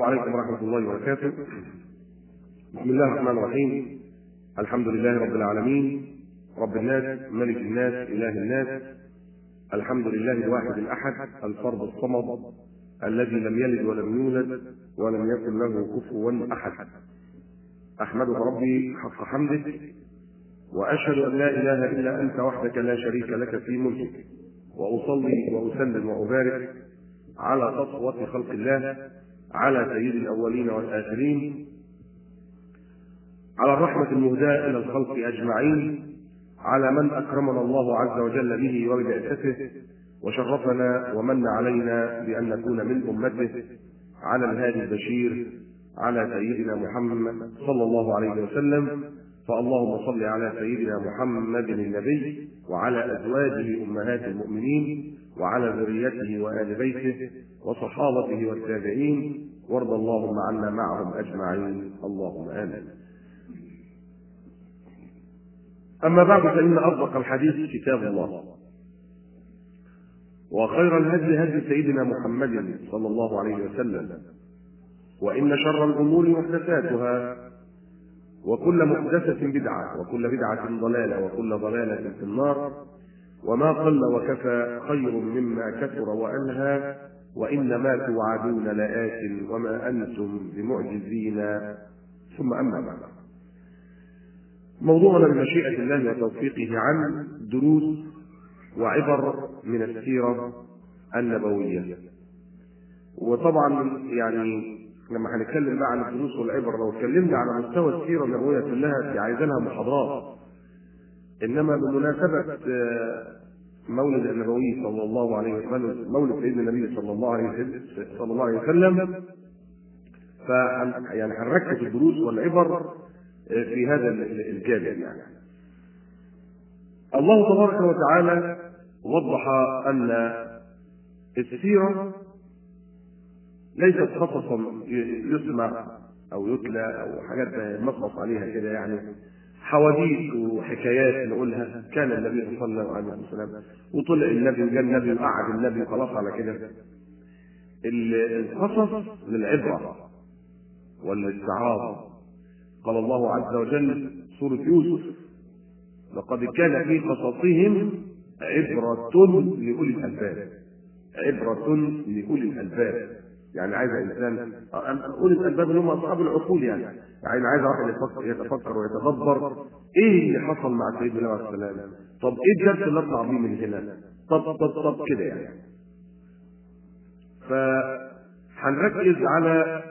وعليكم ورحمة الله وبركاته. بسم الله الرحمن الرحيم. الحمد لله رب العالمين رب الناس ملك الناس إله الناس الحمد لله الواحد الأحد الفرد الصمد الذي لم يلد ولم يولد ولم يكن له كفوا أحد. أحمدك ربي حق حمدك وأشهد أن لا إله إلا أنت وحدك لا شريك لك في ملكك وأصلي وأسلم وأبارك على صفوة خلق الله على سيد الأولين والآخرين على الرحمة المهداة إلى الخلق أجمعين على من أكرمنا الله عز وجل به وببعثته وشرفنا ومن علينا بأن نكون من أمته على الهادي البشير على سيدنا محمد صلى الله عليه وسلم فاللهم صل على سيدنا محمد النبي وعلى ازواجه امهات المؤمنين وعلى ذريته وال بيته وصحابته والتابعين وارض اللهم عنا معهم اجمعين اللهم امين. اما بعد فان اصدق الحديث كتاب الله وخير الهدي هدي سيدنا محمد صلى الله عليه وسلم وان شر الامور محدثاتها وكل محدثة بدعة وكل بدعة ضلالة وكل ضلالة في النار وما قل وكفى خير مما كثر وألهى وإنما توعدون لآت وما أنتم بمعجزين ثم أما بعد موضوعنا بمشيئة الله وتوفيقه عن دروس وعبر من السيرة النبوية وطبعا يعني لما هنتكلم بقى عن الدروس والعبر لو اتكلمنا على مستوى السيره النبويه كلها عايزينها محاضرات انما بمناسبه مولد النبوي صلى الله عليه وسلم مولد سيدنا النبي صلى الله عليه وسلم صلى الله عليه وسلم ف يعني هنركز الدروس والعبر في هذا الجانب يعني الله تبارك وتعالى وضح ان السيره ليست قصصا يسمع او يتلى او حاجات نقص عليها كده يعني حواديت وحكايات نقولها كان النبي صلى الله عليه وسلم وطلع النبي وجاء النبي وقعد النبي وخلاص على كده القصص للعبره والاستعاض قال الله عز وجل سوره يوسف لقد كان في قصصهم عبرة لأولي الألباب عبرة لأولي الألباب يعني عايز انسان اولي الالباب اللي هم اصحاب العقول يعني يعني عايز واحد يفكر يتفكر ويتدبر ايه اللي حصل مع سيدنا النبي عليه السلام طب ايه الدرس اللي اطلع بيه من هنا طب طب طب كده يعني فهنركز على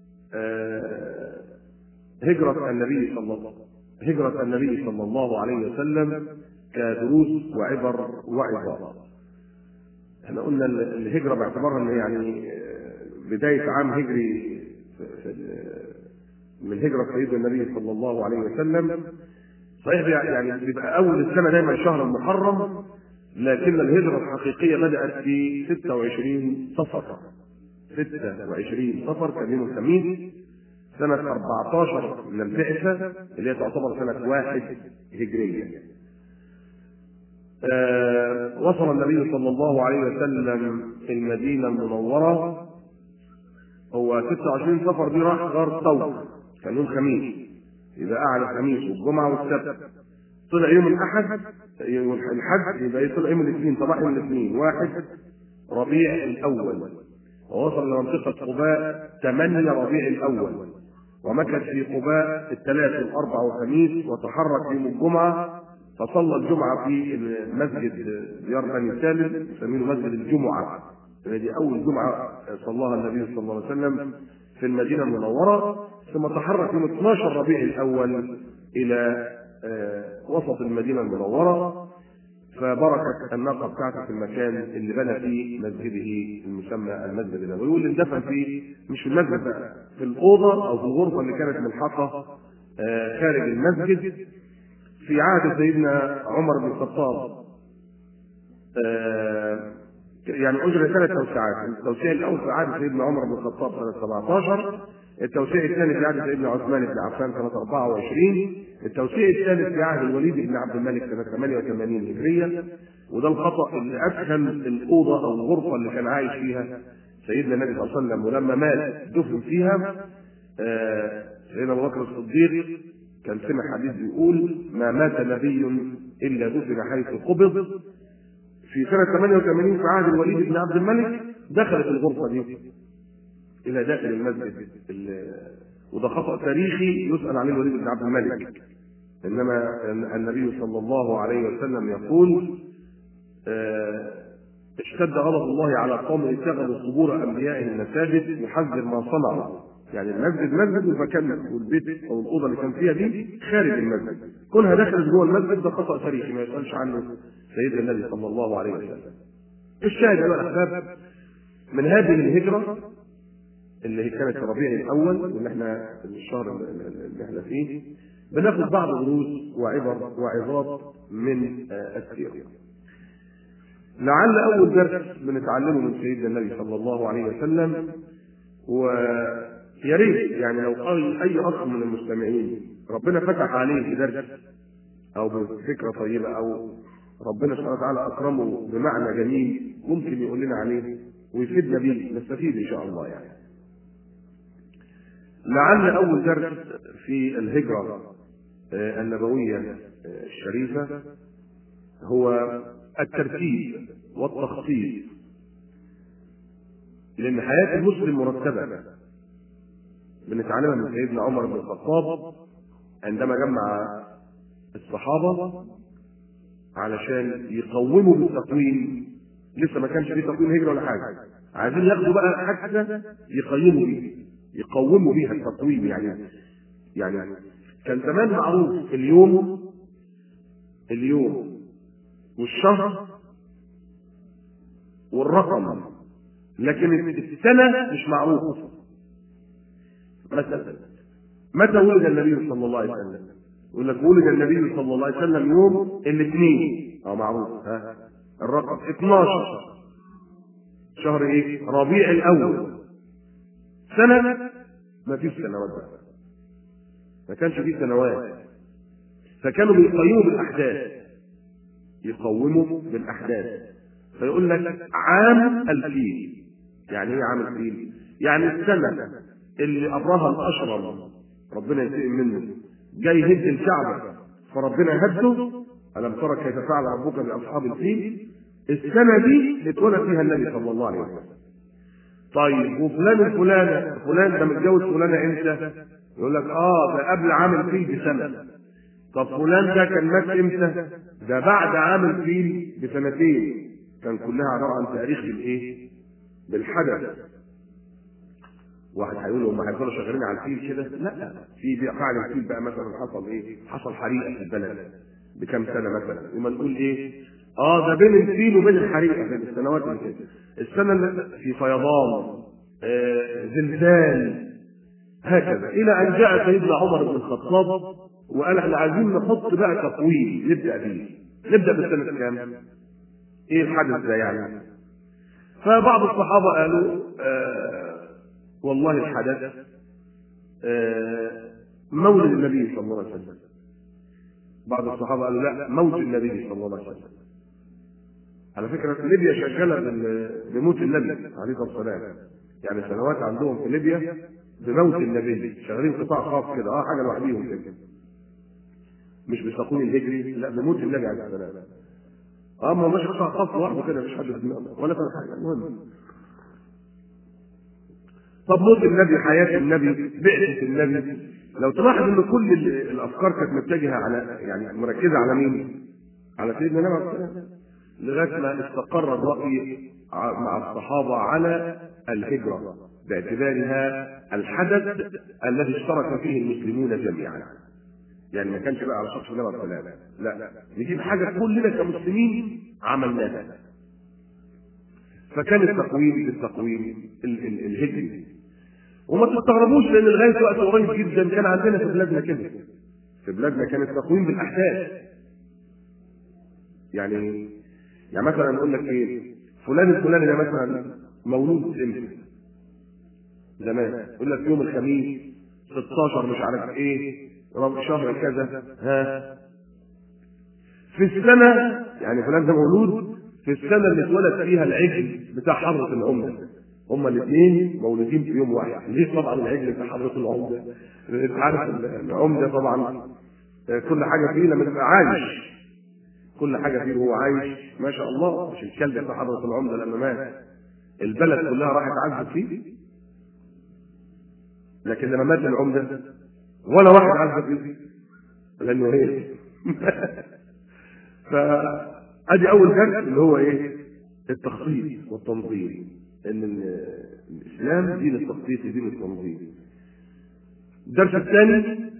هجرة النبي صلى الله هجرة النبي صلى الله عليه وسلم كدروس وعبر وعظات احنا قلنا الهجرة باعتبارها ان يعني بداية عام هجري من هجرة سيدنا النبي صلى الله عليه وسلم صحيح يعني بيبقى أول السنة دايما شهر المحرم لكن الهجرة الحقيقية بدأت في 26 صفر 26 صفر كان يوم الخميس سنة 14 من البعثة اللي هي تعتبر سنة واحد هجرية. آه وصل النبي صلى الله عليه وسلم المدينة المنورة هو 26 سفر دي راح غار ثور كان يوم خميس يبقى قعد الخميس والجمعه والسبت طلع يوم الاحد يوم الحد يبقى طلع يوم الاثنين صباح يوم الاثنين واحد ربيع الاول ووصل لمنطقه قباء 8 ربيع الاول ومكث في قباء الثلاث والاربع والخميس وتحرك يوم الجمعه فصلى الجمعه في مسجد ديار بني سالم يسمونه مسجد الجمعه دي أول جمعة صلاها النبي صلى الله عليه وسلم في المدينة المنورة ثم تحرك يوم 12 ربيع الأول إلى وسط المدينة المنورة فبركت الناقة بتاعته في المكان اللي بنى فيه مسجده المسمى المسجد النبوي واللي اندفن فيه مش في المسجد بقى في الأوضة أو في الغرفة اللي كانت ملحقة خارج المسجد في عهد سيدنا عمر بن الخطاب يعني اجري ثلاث توسعات، التوسيع الاول في عهد سيدنا عمر بن الخطاب سنه 17 التوسيع الثاني في عهد سيدنا عثمان بن عفان سنه 24 التوسيع الثالث في عهد الوليد بن عبد الملك سنه 88 هجريه وده الخطا اللي ادخل الاوضه او الغرفه اللي كان عايش فيها سيدنا النبي صلى الله عليه وسلم ولما مات دفن فيها آه، سيدنا ابو بكر الصديق كان سمع حديث بيقول ما مات نبي الا دفن حيث قبض في سنه 88 في عهد الوليد بن عبد الملك دخلت الغرفه دي الى داخل المسجد ال- وده خطا تاريخي يسال عليه الوليد بن عبد الملك انما النبي صلى الله عليه وسلم يقول آه، اشتد غضب الله على قوم اتخذوا قبور انبيائهم مساجد يحذر ما صنعوا يعني المسجد مسجد والمكان والبيت او الاوضه اللي كان فيها دي خارج المسجد كونها دخلت جوه المسجد ده خطا تاريخي ما يسالش عنه سيدنا النبي صلى الله عليه وسلم الشاهد ايها الاحباب من هذه الهجره اللي هي كانت في ربيع الاول واللي احنا الشهر اللي احنا فيه بناخد بعض دروس وعبر وعظات من آه، السيره لعل اول درس بنتعلمه من سيدنا النبي صلى الله عليه وسلم ويا ريت يعني لو اي اي اخ من المستمعين ربنا فتح عليه بدرس او بفكره طيبه او ربنا سبحانه وتعالى اكرمه بمعنى جميل ممكن يقول لنا عليه ويفيدنا بيه نستفيد ان شاء الله يعني. لعل اول درس في الهجره آه، النبويه آه، الشريفه هو الترتيب والتخطيط لان حياه المسلم مرتبه بنتعلمها من سيدنا عمر بن الخطاب عندما جمع الصحابه علشان يقوموا بالتقويم لسه ما كانش فيه تقويم هجره ولا حاجه عايزين ياخدوا بقى حاجه يقيموا بيها يقوموا بيها التقويم يعني يعني كان زمان معروف اليوم اليوم والشهر والرقم لكن السنة مش معروفة مثلا متى ولد النبي صلى الله عليه وسلم؟ يقول لك ولد النبي صلى الله عليه وسلم يوم الاثنين اه معروف ها الرقم 12 شهر ايه؟ ربيع الاول سنة ما فيش سنوات بقى ما كانش فيه سنوات فكانوا بيقيموا بالاحداث يقوموا بالاحداث فيقول لك عام الفيل يعني ايه عام الفيل؟ يعني السنه اللي قبرها الاشرم ربنا ينتقم منه جاي يهد الكعبه فربنا هده الم ترى كيف فعل ربك باصحاب الفيل السنه دي اللي اتولد فيها النبي صلى الله عليه وسلم طيب وفلان الفلانه فلان ده متجوز فلانه امتى؟ يقول لك اه ده قبل عام الفيل بسنه طب فلان ده كان مات امتى؟ ده بعد عام الفيل بسنتين كان كلها عباره عن تاريخ بالايه؟ بالحدث واحد هيقول هم هيفضلوا شغالين على الفيل كده؟ لا في بعد الفيل بقى مثلا حصل ايه؟ حصل حريقه في البلد بكم سنه مثلا يبقى نقول ايه؟ اه ده بين الفيل وبين الحريقه في السنوات اللي كده السنه اللي في فيضان آه زلزال هكذا الى ان جاء سيدنا عمر بن الخطاب وقال احنا عايزين نحط بقى تقويم نبدا بيه نبدا بالسنه كام؟ ايه الحدث ده يعني؟ فبعض الصحابه قالوا آه والله الحدث آه مولد النبي صلى الله عليه وسلم بعض الصحابه قالوا لا موت النبي صلى الله عليه وسلم على فكره ليبيا شغاله بموت النبي عليه الصلاه والسلام يعني سنوات عندهم في ليبيا بموت النبي شغالين قطاع خاص كده اه حاجه لوحديهم كده مش بالتقويم الهجري لا بموت النبي عليه الصلاه والسلام اه ما مش قطاع خاص لوحده كده مش حد في دماغه ولا فاهم حاجه المهم طب موت النبي حياه النبي بعثه النبي لو تلاحظ ان كل ال- الافكار كانت متجهه على يعني مركزه على مين؟ على سيدنا النبي عليه الصلاه والسلام لغايه ما استقر الراي ع- مع الصحابه على الهجره باعتبارها الحدث الذي اشترك فيه المسلمون جميعا. يعني ما كانش بقى على شخص النبي عليه الصلاه والسلام لا نجيب حاجه كلنا كمسلمين عملناها. فكان التقويم بالتقويم ال- ال- الهجري وما تستغربوش لان لغايه وقت قريب جدا كان عندنا في بلادنا كده في بلادنا كان التقويم بالاحداث يعني يعني مثلا نقول لك ايه فلان الفلاني ده مثلا مولود امتى زمان يقول لك يوم الخميس 16 مش عارف ايه رب شهر كذا ها في السنه يعني فلان ده مولود في السنه اللي اتولد فيها العجل بتاع حضره الامه هما الاثنين مولودين في يوم واحد ليه طبعا العجل في حضره العمده انت عارف العمده طبعا كل حاجه فيه لما تبقى عايش كل حاجه فيه وهو عايش ما شاء الله مش الكلب في حضره العمده لما مات البلد كلها راحت عزت فيه لكن لما مات العمده ولا واحد عزت فيه لانه ايه فادي اول درس اللي هو ايه التخطيط والتنظيم ان الاسلام دين التخطيط ودين التنظيم الدرس الثاني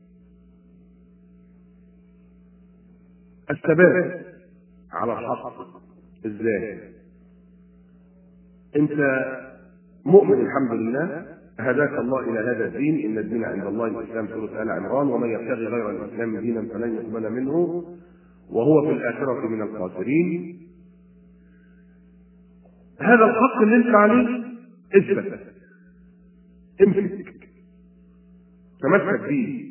الثبات على الحق ازاي انت مؤمن الحمد لله هداك الله الى هذا الدين ان الدين عند الله الاسلام سوره ال عمران ومن يبتغي غير الاسلام دينا فلن يقبل منه وهو في الاخره من الخاسرين هذا الحق اللي انت عليه اثبت امسك تمسك بيه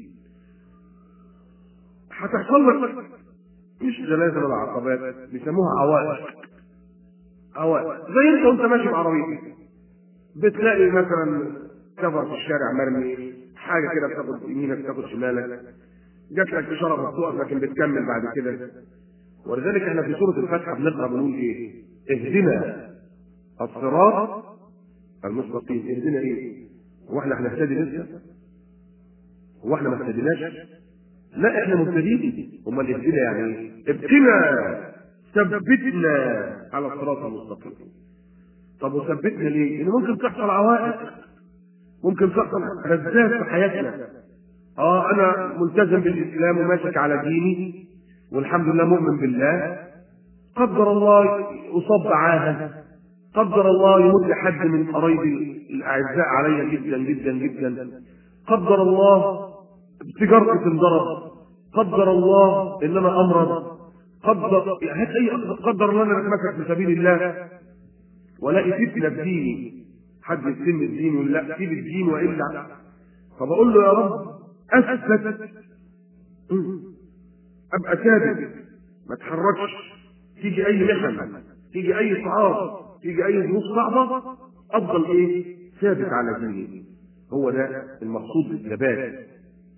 هتحصل لك مش زلازل ولا عقبات بيسموها عوائق عوائق زي انت وانت ماشي بعربيتك بتلاقي مثلا كفر في الشارع مرمي حاجه كده بتاخد يمينك بتاخد شمالك جات لك اشاره بتقف لكن بتكمل بعد كده ولذلك احنا في سوره الفاتحه بنقرا بنقول ايه؟ اهدنا الصراط المستقيم اهدنا ايه؟ هو احنا هنهتدي لسه؟ هو احنا ما اهتديناش؟ لا احنا مبتدئين امال اهدنا يعني ايه؟ ابتنا ثبتنا على الصراط المستقيم طب وثبتنا ليه؟ لان ممكن تحصل عوائق ممكن تحصل هزات في حياتنا اه انا ملتزم بالاسلام وماسك على ديني والحمد لله مؤمن بالله قدر الله اصاب بعاهه قدر الله يموت لحد من قرايبي الاعزاء علي جدا جدا جدا قدر الله تجارتي تنضرب قدر الله ان انا امرض قدر هات اي قدر الله ان انا اتمسك في سبيل الله والاقي فتنه بديني حد يتم الدين ولا لا سيب الدين والا فبقول له يا رب اثبت ابقى ثابت ما اتحركش تيجي اي محن تيجي اي صعاب تيجي اي ظروف صعبه افضل ايه ثابت على ديني هو ده المقصود بالثبات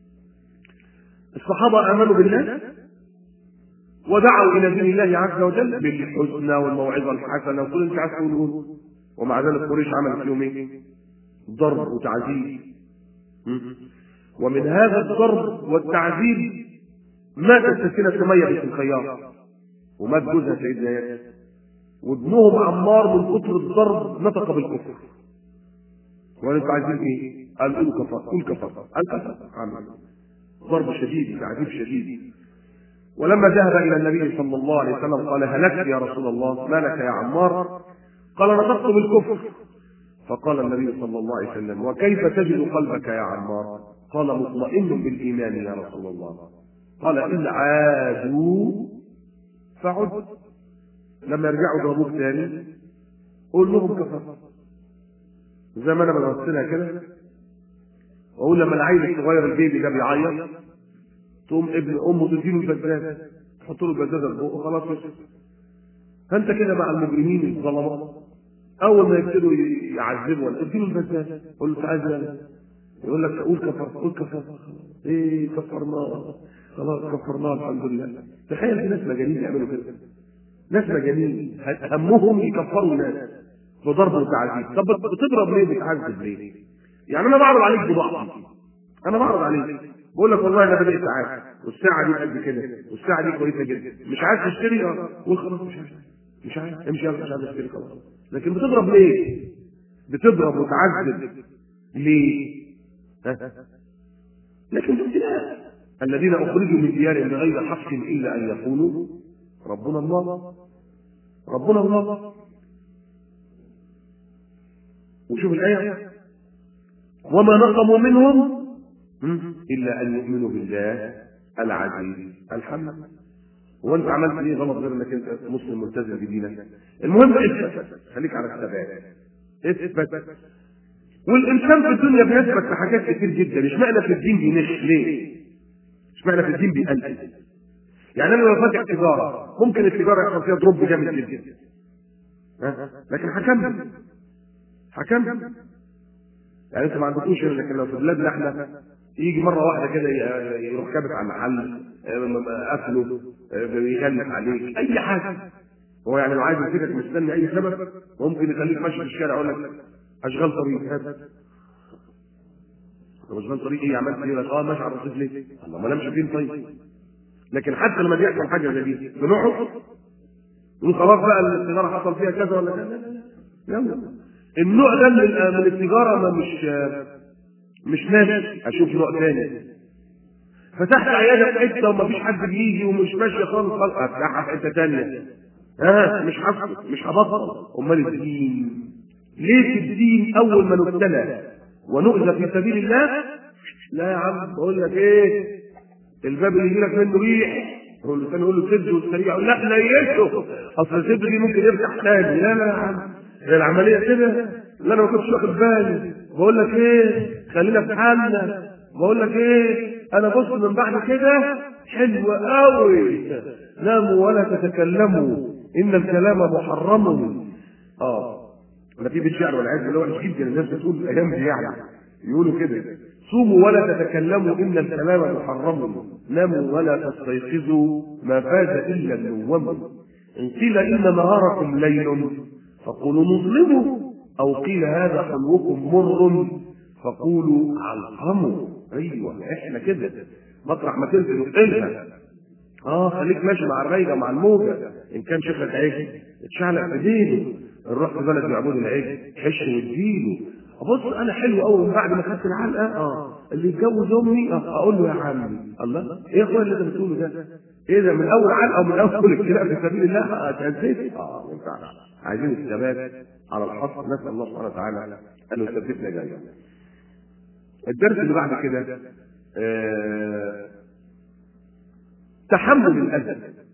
الصحابه امنوا بالله ودعوا الى دين الله عز وجل بالحسنى والموعظه الحسنه وكل اللي انت عايز تقوله ومع ذلك قريش عملت فيهم ايه؟ ضرب وتعذيب ومن هذا الضرب والتعذيب ماتت سكينة سمية بنت الخياط ومات جوزها سيدنا ياسر وابنهم عمار من كتر الضرب نطق بالكفر وانتوا عايزين ايه؟ قال قولوا كفر قول كفر قال كفر عمل ضرب شديد تعذيب شديد ولما ذهب الى النبي صلى الله عليه وسلم قال هلكت يا رسول الله ما لك يا عمار قال نطقت بالكفر فقال النبي صلى الله عليه وسلم وكيف تجد قلبك يا عمار قال مطمئن بالايمان يا رسول الله قال ان عادوا فعد لما يرجعوا ضربوك تاني قول لهم كفر زي ما انا بمثلها كده واقول لما العيل الصغير البيبي ده بيعيط تقوم ابن امه تديله البزاز تحط له البزازه في بقه خلاص يسكت فانت كده مع المجرمين الظلمه اول ما يبتدوا يعذبوا ولا اديله البزاز قول له تعالى يقول لك قول كفر قول كفر ايه كفرناه خلاص كفرناه الحمد لله تخيل في ناس مجانين يعملوا كده ناس مجانين همهم يكفروا الناس بضرب وتعذيب طب بتضرب ليه بتعذب ليه؟ يعني انا بعرض عليك بضعفي انا بعرض عليك بقول لك والله انا بدات ساعات والساعه دي قد كده والساعه دي كويسه جدا مش عايز تشتري قول خلاص مش عايز مش عايز امشي يلا مش عايز اشتري خلاص لكن بتضرب ليه؟ بتضرب وتعذب ليه؟ ها؟ لكن في ابتلاء الذين اخرجوا من ديارهم بغير حق الا ان يقولوا ربنا الله ربنا الله وشوف الايه وما نقموا منهم الا ان يؤمنوا بالله العزيز الحمد هو انت عملت ايه غلط غير انك انت مسلم ملتزم بدينك المهم اثبت خليك على الثبات اثبت والانسان في الدنيا بيثبت في حاجات كتير جدا اشمعنى في الدين بينش ليه؟ اشمعنى في الدين بيقلل يعني انا لو فاتح تجاره ممكن التجاره يحصل فيها دروب جامد جدا ها؟ لكن هكمل حكم يعني انت ما عندكوش هنا لكن لو في بلادنا احنا يجي مره واحده كده ي- يروح كابت على المحل آه، قفله آه، بيغلس عليك اي حاجه هو يعني لو عايز يمسكك مستني اي سبب ممكن يخليك ماشي في الشارع يقول لك اشغال طريق هات طب اشغال طريق ايه عملت ايه؟ يقول لك اه ماشي على الرصيف ليه؟ الله ما نمشي فين طيب؟ لكن حتى لما بيحصل حاجه زي دي بنقعد نقول خلاص بقى التجاره حصل فيها كذا ولا كذا يلا النوع ده من ال- من التجاره ما مش مش ماشي اشوف نوع تاني فتحت عياده في حته ومفيش حد بيجي ومش ماشيه خالص خالص افتحها في حته تانيه ها مش هسكت مش هبطل امال الدين ليه في الدين اول ما نبتلى ونؤذى في سبيل الله لا يا عم بقول لك ايه الباب اللي يجي لك منه ريح هو اللي كان يقول له سد والسريع يقول لا ليته اصل السد دي ممكن يفتح تاني لا لا يا عم هي العمليه كده لا انا ما كنتش واخد بالي بقول لك ايه خلينا في حالنا بقول لك ايه انا بص من بعد كده حلو قوي ناموا ولا تتكلموا ان الكلام محرم اه انا في بيت شعر والعياذ بالله وحش جدا الناس بتقول الايام دي يعني يقولوا كده صوموا ولا تتكلموا ان الكلام محرم ناموا ولا تستيقظوا ما فاز الا النوم ان قيل ان نهاركم ليل فقولوا نظلموا او قيل هذا حلوكم مر فقولوا علقموا ايوه احنا كده مطرح ما تنزل وتقلها اه خليك ماشي مع الريجه مع الموجه ان كان شكلك عجل اتشعلق في دينه نروح في بلد يعبد العجل حش واديله بص انا حلو قوي من بعد ما خدت العلقه اه اللي يتجوز امي آه اقول له يا عمي الله ايه يا اخويا اللي انت بتقوله ده؟ ايه ده من اول علقه ومن اول الكلام في سبيل الله آه، اتهزيت اه ما ينفعش عايزين الثبات على الحق نسال الله سبحانه وتعالى ان يثبتنا جميعا الدرس اللي بعد كده آه تحمل الاذى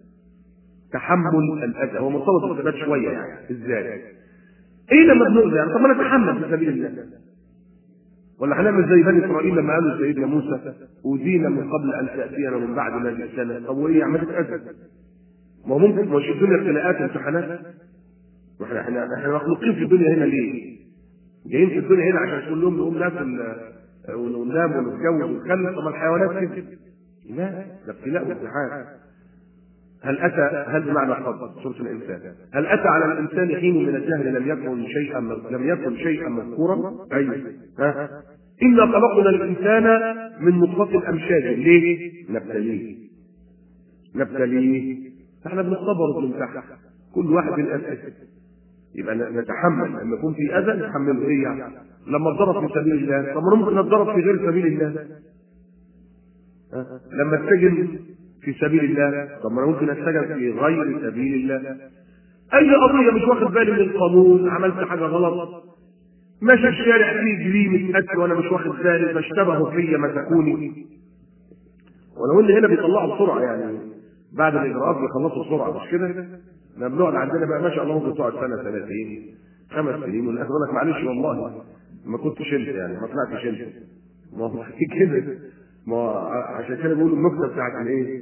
تحمل الاذى هو مرتبط بالثبات شويه يعني ازاي؟ ايه لما بنؤذى يعني طب ما نتحمل في سبيل الله ولا هنعمل زي بني اسرائيل لما قالوا لسيدنا موسى اوذينا من قبل ان تاتينا ومن بعد ما جئتنا طب وايه عملت اذى؟ ما هو ممكن مش الدنيا ابتلاءات وامتحانات واحنا احنا احنا مخلوقين في الدنيا هنا ليه؟ جايين في الدنيا هنا عشان كل يوم نقوم ناكل آه، وننام ونتجوز ونخلف طب الحيوانات كده لا ده ابتلاء وامتحان هل اتى هل بمعنى فضل سوره الانسان هل اتى على الانسان حين من الجهل لم يكن شيئا لم يكن شيئا مذكورا ايوه ها انا خلقنا الانسان من نطفه امشاج ليه نبتليه نبتليه احنا بنختبر وبنمتحن كل واحد بالاساس يبقى نتحمل لما يكون في اذى نتحمله ايه يعني لما اتضرب في سبيل الله طب ما ممكن نتضرب في غير سبيل الله ها؟ لما اتسجن في سبيل الله طب ما انا ممكن اتسجن في غير سبيل الله اي قضيه مش واخد بالي من القانون عملت حاجه غلط ماشي الشارع فيه جريمه قتل وانا مش واخد بالي فاشتبهوا فيا مسكوني ولو ان هنا بيطلعوا بسرعه يعني بعد الاجراءات بيخلصوا بسرعه مش كده؟ احنا بنقعد عندنا بقى ما شاء الله ممكن تقعد سنه سنتين خمس سنين والاخر يقول لك معلش والله ما كنتش انت يعني ما طلعتش انت ما هو في كده ما هو عشان كده بيقولوا النكته بتاعت الايه؟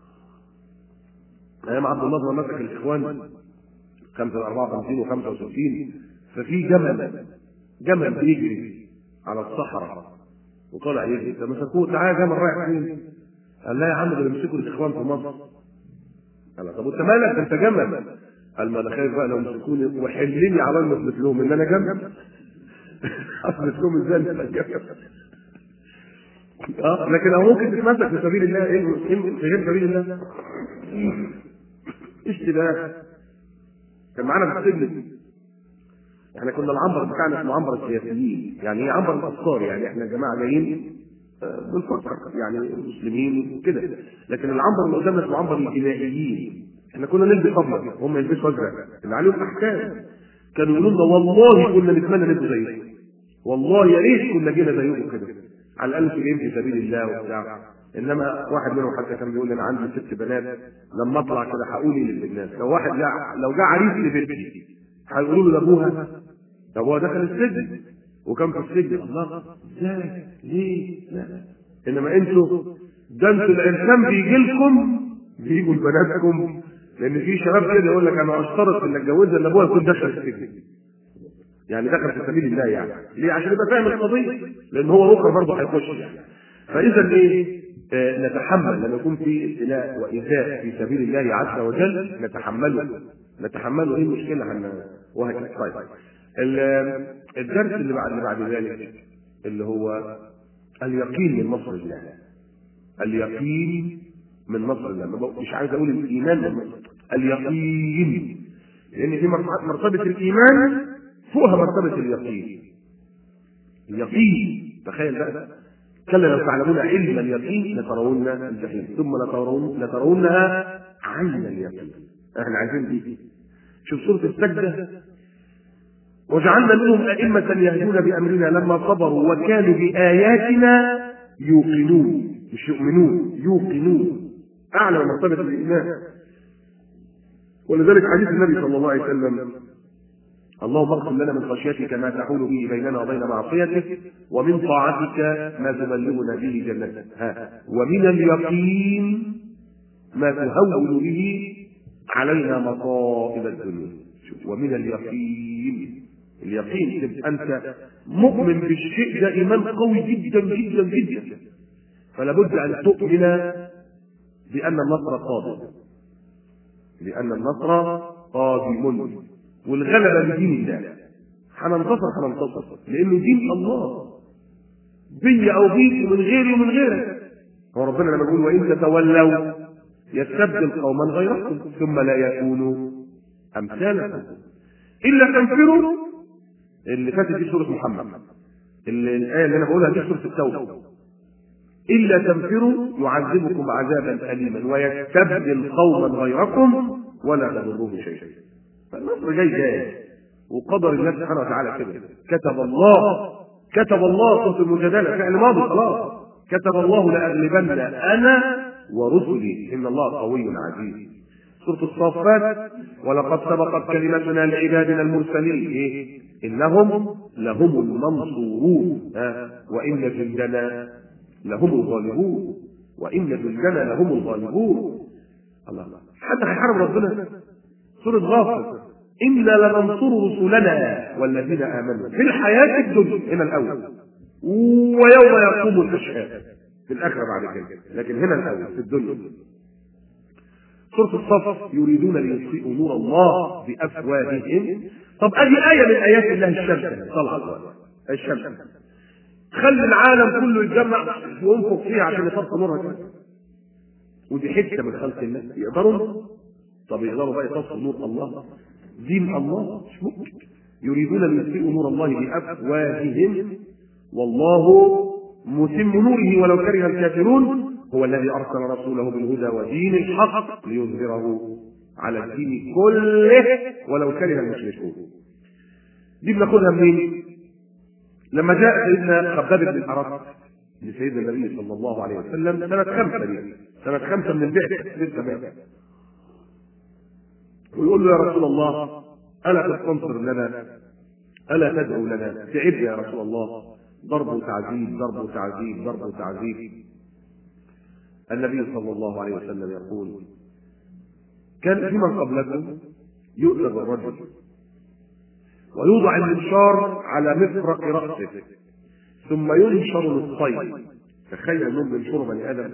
ايام عبد الناصر مسك الاخوان 54 و65 ففي جمل جمل بيجري على الصحراء وطلع يجري فمسكوه تعالى جمل رايح فين؟ قال لا يا عم ده بيمسكوا الاخوان في مصر قال طب وانت مالك ده انت جمل قال ما انا خايف بقى لو مسكوني وحلني على ما اثبت لهم ان انا جمل اثبت لهم ازاي ان انا جمل اه لكن هو ممكن تتمسك في سبيل الله ايه في غير سبيل الله اشتباه كان معانا في السجن احنا كنا العنبر بتاعنا اسمه عنبر السياسيين يعني ايه عنبر الافكار يعني احنا جماعه جايين آه، بنفكر يعني مسلمين وكده لكن العنبر اللي قدامنا اسمه عنبر الجنائيين احنا كنا نلبس ابيض هم يلبسوا ازرق اللي عليهم احكام كانوا يقولوا لنا والله كنا نتمنى نبقى زيكم والله يا ريت كنا جينا زيكم كده على الاقل انتوا جايين في سبيل الله وبتاع انما واحد منهم حتى كان بيقول لي انا عندي ست بنات لما اطلع كده هقول للناس لو واحد جا لو جه عريس لبنتي هيقولوا له لابوها طب هو دخل السجن وكان في السجن الله ازاي ليه لا انما انتوا ده انتوا الانسان بيجي لكم بيجوا لبناتكم لان في شباب كده يقول لك انا اشترط ان اتجوزها ان ابوها يكون دخل السجن يعني دخل في سبيل الله يعني ليه عشان يبقى فاهم القضيه لان هو بكره برضه هيخش يعني فاذا ايه آه نتحمل لما يكون في ابتلاء وايذاء في سبيل الله عز وجل نتحمله نتحمله ايه المشكله عن وهكذا طيب الدرس اللي بعد اللي بعد ذلك اللي هو اليقين من نصر الله اليقين من نصر الله مش عايز اقول الايمان من نصر اليقين لان في مرتبه الايمان فوقها مرتبه اليقين اليقين تخيل بقى كلا لو تعلمون علم اليقين لترون الجحيم ثم لترون لترونها عين اليقين احنا عايزين دي شوف سوره السجده وجعلنا منهم أئمة يهدون بأمرنا لما صبروا وكانوا بآياتنا يوقنون مش يؤمنون يوقنون أعلى مرتبة الإيمان ولذلك حديث النبي صلى الله عليه وسلم اللهم اغفر لنا من خشيتك ما تحول به بيننا وبين معصيتك ومن طاعتك ما تبلغنا به جنتك ها ومن اليقين ما تهون به علينا مصائب الدنيا ومن اليقين اليقين تبقى انت مؤمن بالشيء ده ايمان قوي جدا جدا جدا فلا بد ان تؤمن بان النصر قادم لان النصر قادم والغلبه بدين الله هننتصر هننتصر لانه دين الله بي او بيك ومن غيري ومن غيرك هو ربنا لما يقول وان تتولوا يستبدل قوما غيركم ثم لا يكونوا امثالكم الا تنفروا اللي فاتت دي سوره محمد اللي الايه اللي انا بقولها دي سوره التوبه الا تنفروا يعذبكم عذابا اليما ويستبدل قوما غيركم ولا تضروه شيئا فالنصر جاي جاي وقدر الله سبحانه وتعالى كده كتب الله كتب الله سوره المجادله فعل ماضي خلاص كتب الله لاغلبن انا ورسلي ان الله قوي عزيز سورة الصافات ولقد سبقت كلمتنا لعبادنا المرسلين إيه؟ إنهم لهم المنصورون آه. وإن جندنا لهم الغالبون وإن جندنا لهم الغالبون الله الله حتى هيحارب ربنا سورة غافر إنا لننصر رسلنا والذين آمنوا في الحياة الدنيا هنا الأول ويوم يقوم الأشهاد في الآخرة بعد كده لكن هنا الأول في الدنيا سورة الصف يريدون ليطفئوا نور الله بأفواههم طب أدي آية من آيات الله الشمس طلعت الشمس خلي العالم كله يتجمع وينفخ فيها عشان يطفئ نورها كده ودي حتة من خلق الله يقدروا طب يقدروا بقى يطفئوا نور الله دين الله مش ممكن يريدون ليطفئوا نور الله بأفواههم والله متم نوره ولو كره الكافرون هو الذي أرسل رسوله بالهدى ودين الحق ليظهره على الدين كله ولو كره المشركون. دي بناخدها منين؟ لما جاء سيدنا خباب بن الأرق لسيدنا النبي صلى الله عليه وسلم سنة خمسة دي سنة خمسة من البعث لسه بعث ويقول له يا رسول الله ألا تستنصر لنا ألا تدعو لنا تعبنا يا رسول الله ضرب وتعذيب ضرب وتعذيب ضرب وتعذيب النبي صلى الله عليه وسلم يقول كان في من قبلكم يؤتى بالرجل ويوضع المنشار على مفرق رأسه ثم ينشر نصفين تخيل انهم بينشروا بني ادم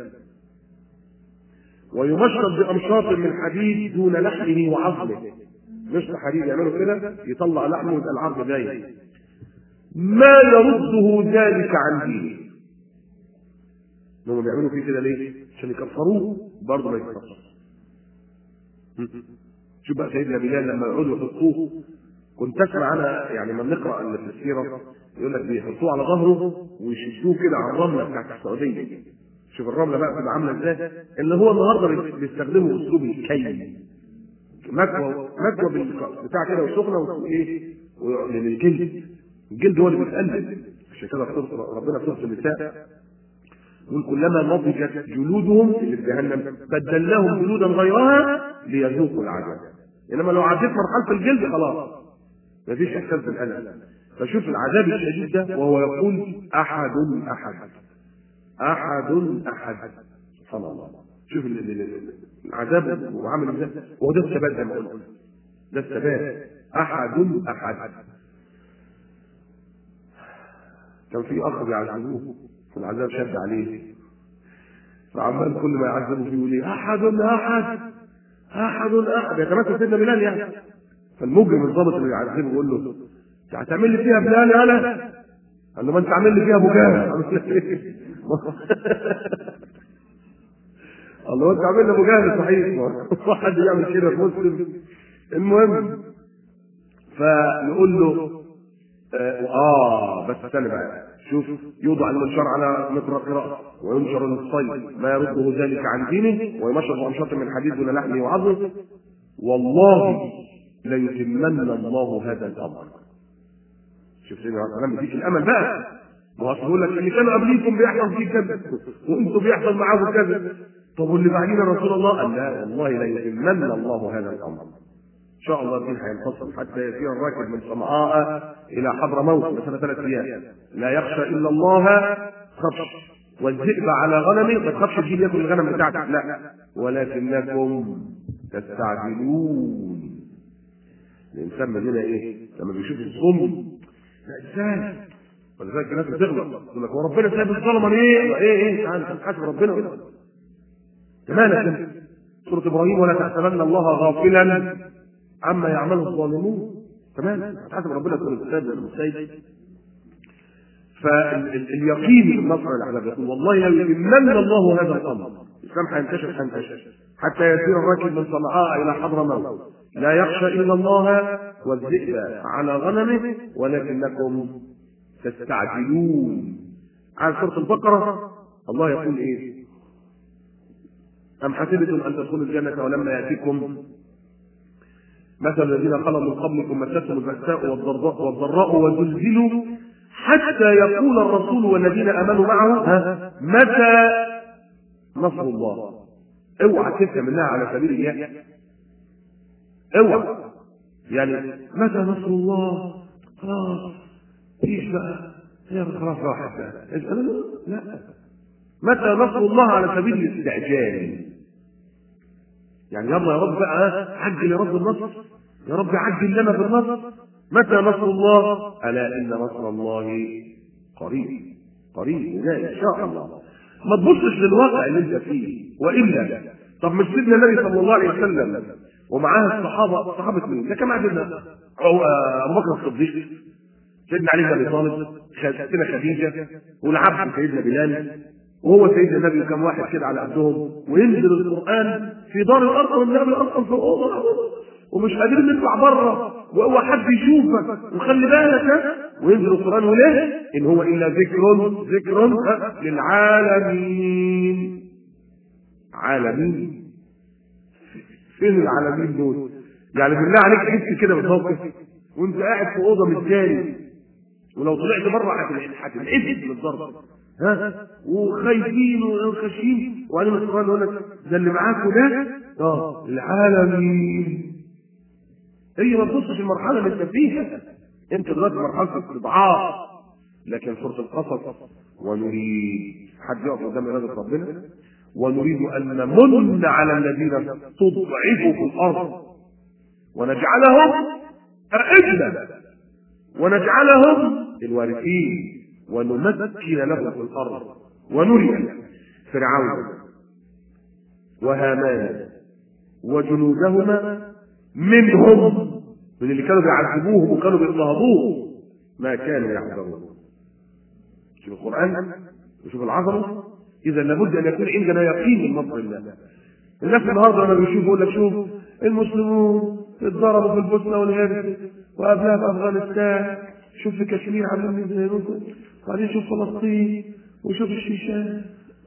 ويمشط بامشاط من حديد دون لحمه وعظمه مش حديد يعملوا كده يطلع لحمه ويبقى العظم باين ما يرده ذلك عن دينه انهم بيعملوا فيه كده ليه؟ عشان يكفروه برضه ما يكفرش شوف بقى سيدنا بلال لما يقعدوا يحطوه كنت اسمع انا يعني لما بنقرا اللي في السيره يقول لك بيحطوه على ظهره ويشدوه كده على الرمله بتاعت السعوديه شوف الرمله بقى بتبقى عامله ازاي اللي هو النهارده بيستخدموا اسلوب الكي مكوى مكوى بتاع كده وسخنه وايه من الجلد الجلد هو اللي بيتقلب عشان كده ربنا في سوره النساء يقول كلما نضجت جلودهم اللي في جهنم بدلناهم جلودا غيرها ليذوقوا العذاب انما لو عديت مرحله الجلد خلاص مفيش احساس بالالم فشوف العذاب الشديد ده وهو يقول احد احد احد احد سبحان الله شوف العذاب وعمل ازاي وهو ده الثبات زي ما قلنا ده الثبات احد احد كان في اخ بيعذبوه والعذاب شد عليه فعمال كل ما يعذبه فيه يقول ايه احد احد احد احد يتمثل سيدنا بلال يعني فالمجرم الضابط اللي بيعذبه يقول له انت هتعمل لي فيها بلال انا قال له ما انت عامل لي فيها ابو جهل الله انت عامل لي ابو جهل صحيح واحد يعمل كده في مسلم المهم فنقول له اه, آه بس استنى بقى شوف يوضع المنشار على متر قراءة وينشر للصيد ما يرده ذلك عن دينه ويمشط بأمشاط من حديد دون لحمه وعظمه والله ليتمن الله هذا الأمر شوف سيدنا الكلام بيديك الأمل بقى ما هو يقول لك اللي كانوا قبليكم بيحصل فيه كذا وانتم بيحصل معاكم كذا طب واللي بعدين رسول الله قال لا والله ليتمن الله هذا الأمر ان شاء الله الدين هينفصل حتى يسير الراكب من صنعاء الى حضرموت مثلا ثلاث ايام لا يخشى الا الله خفش والذئب على غنمه ما تخافش الجيل ياكل الغنم بتاعتك لا ولكنكم تستعجلون الانسان مننا ايه لما بيشوف الظلم لا ازاي ولذلك الناس بتغلط يقول لك هو ربنا سايب الظلمه ليه؟ ايه ايه تعالى انت حاسب ربنا مالك سوره ابراهيم ولا تحسبن الله غافلا عما يعمله الظالمون تمام هتحاسب ربنا تقول الاستاذ المستيد فاليقين بالنصر الاحباب يقول والله يمن الله هذا الامر الاسلام هينتشر هينتشر حتى يسير الراكب من صنعاء الى حضرموت لا يخشى الا الله والذئب على غنمه ولكنكم تستعجلون على سوره البقره الله يقول ايه ام حسبتم ان تدخلوا الجنه ولما ياتيكم مثل الذين خلوا من قبلكم مستهم البأساء والضراء والضراء وزلزلوا حتى يقول الرسول والذين امنوا معه ها متى نصر الله اوعى تفهم منها على سبيل اليأس اوعى يعني متى نصر الله خلاص ايش بقى هي خلاص راحت لا متى نصر الله على سبيل الاستعجال يعني يلا يا رب بقى عجل يا رب النصر يا رب عجل لنا بالنصر متى نصر الله الا ان نصر الله قريب قريب جاي ان شاء الله ما تبصش للواقع اللي انت فيه والا طب مش سيدنا النبي صلى الله عليه وسلم ومعاه الصحابه صحابه مين؟ ده كان عندنا ابو بكر الصديق سيدنا علي بن ابي طالب سيدنا خديجه والعبد سيدنا بلال وهو سيدنا النبي كم واحد كده على قدهم وينزل القران في دار الارض والنبي اصلا في اوضه ومش قادرين نطلع بره وهو حد يشوفك وخلي بالك ها وينزل القران وليه ان هو الا ذكر ذكر للعالمين عالمين فين العالمين دول يعني بالله عليك حس كده بالموقف وانت قاعد في اوضه متجاني ولو طلعت بره هتنعزل للضرب ها وخايفين وخاشين وبعدين القران يقول لك ده اللي معاكم ده اه العالمين هي ما تبصش المرحله اللي انت فيها انت دلوقتي مرحله استضعاف لكن سوره القصص ونريد حد يقف قدام اراده ربنا ونريد ان نمن على الذين استضعفوا في الارض ونجعلهم أئمة ونجعلهم الوارثين ونمكن لهم في الارض ونري فرعون وهامان وجنودهما منهم من اللي كانوا بيعذبوهم وكانوا بيضطهدوهم ما كانوا يحذرون شوف القران وشوف العظمه اذا لابد ان يكون عندنا يقين من نصر الله الناس النهارده لما بيشوفوا يقول لك شوف المسلمون اتضربوا في البوسنه والهرسك وقبلها في افغانستان شوف في كشمير عاملين يزيدوا وبعدين شوف فلسطين وشوف الشيشان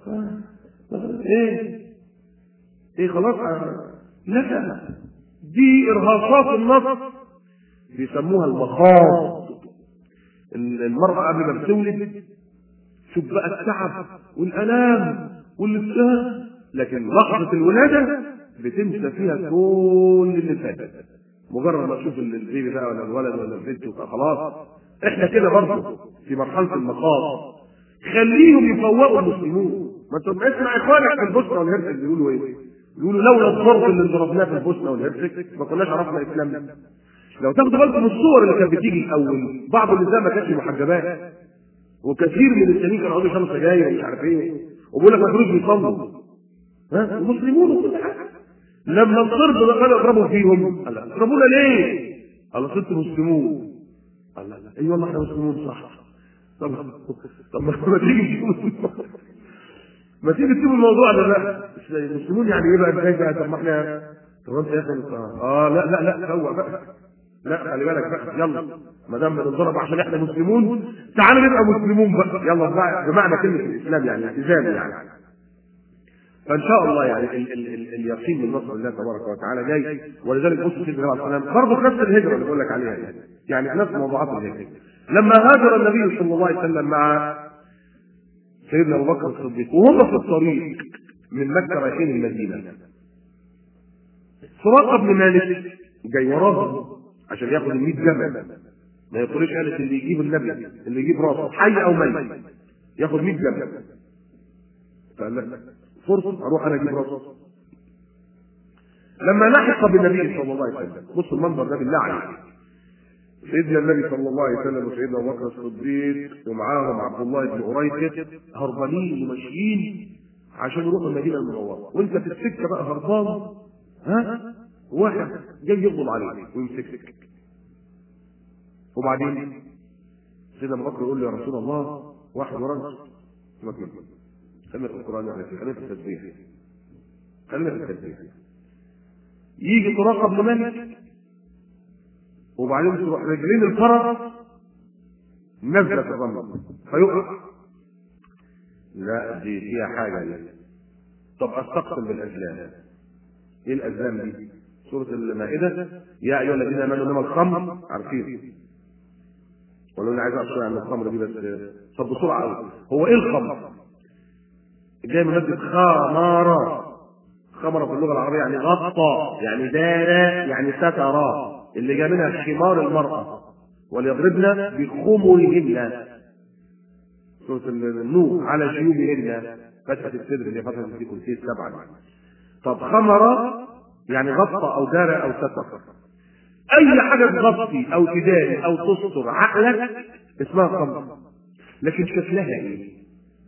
ايه ايه خلاص لا دي ارهاصات النصر بيسموها المخاض المرأة قبل ما بتولد شوف بقى التعب والالام والابتهاج لكن لحظة الولادة بتنسى فيها كل اللي فات مجرد ما تشوف البيبي بقى ولا الولد ولا البنت خلاص احنا كده برضه في مرحله المخاض خليهم يفوقوا المسلمون ما انت اسمع اخوانك في البوسنه والهرسك بيقولوا ايه؟ بيقولوا لولا الضرب اللي ضربناه في البوسنه والهرسك ما كناش عرفنا اسلامنا لو تاخدوا بالكم من الصور اللي كانت بتيجي الاول بعض النساء ما كانتش محجبات وكثير من التانيين كانوا يقعدوا يشربوا سجاير ومش عارف ايه وبيقول لك ما كانوش بيصلوا ها المسلمون وكل حاجه لما الضرب ده كانوا يضربوا فيهم قال لا اضربونا ليه؟ قال له انتوا مسلمون قال لا اي والله احنا مسلمون صح طب طب ما تيجي ما تيجي تسيبوا الموضوع ده بقى المسلمون يعني ايه بقى ازاي بقى طب ما احنا طب انت يا اخي اه لا لا لا سوى بقى لا خلي بالك بقى يلا ما دام بنضرب عشان احنا مسلمون تعالوا نبقى مسلمون بقى يلا بقى بمعنى كلمه الاسلام يعني التزام يعني فان شاء الله يعني ال ال ال اليقين من نصر الله تبارك وتعالى جاي ولذلك بص سيدنا النبي عليه الصلاه برضه في نفس الهجره اللي بقول لك عليها يعني, يعني في نفس موضوعات الهجره لما هاجر النبي صلى الله عليه وسلم مع سيدنا ابو بكر الصديق وهم في الطريق من مكه رايحين المدينه سراقه بن مالك جاي وراهم عشان ياخد ال 100 جمل ما يقولش قالت اللي يجيب النبي اللي يجيب راسه حي او ميت ياخد 100 جمل فقال لك فرصه اروح انا اجيب راسه لما لحق بالنبي صلى الله عليه وسلم بص المنظر ده بالله عليك سيدنا النبي صلى الله عليه وسلم وسيدنا ابو بكر الصديق ومعاهم عبد الله بن قريش هربانين وماشيين عشان يروحوا المدينه المنوره وانت في السكه بقى هربان ها واحد جاي يغضب عليك ويمسكك وبعدين سيدنا ابو بكر يقول له يا رسول الله واحد وراك خلينا في القران يعني خلينا في التسبيح خلينا في التسبيح يجي سراقه بن مالك وبعدين تروح رجلين الفرس نزلت الرمل فيقع لا دي فيها حاجه دي طب استقسم بالازلام ايه الازلام دي؟ سورة المائدة يا أيها الذين آمنوا إنما الخمر عارفين ولو أنا عايز أعرف شوية عن الخمر دي بس طب بسرعة أوي هو إيه الخمر؟ جاي من مادة خمارة خمرة في اللغة العربية يعني غطى يعني دار يعني ستر اللي جاء منها خمار المرأة وليضربن بخمرهن سورة النور على جيوبهن فتحة الصدر اللي فتحة في كرسي السبعة طب خمرة يعني غطى او دار او ستر اي حاجه تغطي او تداري او تستر عقلك اسمها خمر لكن شكلها ايه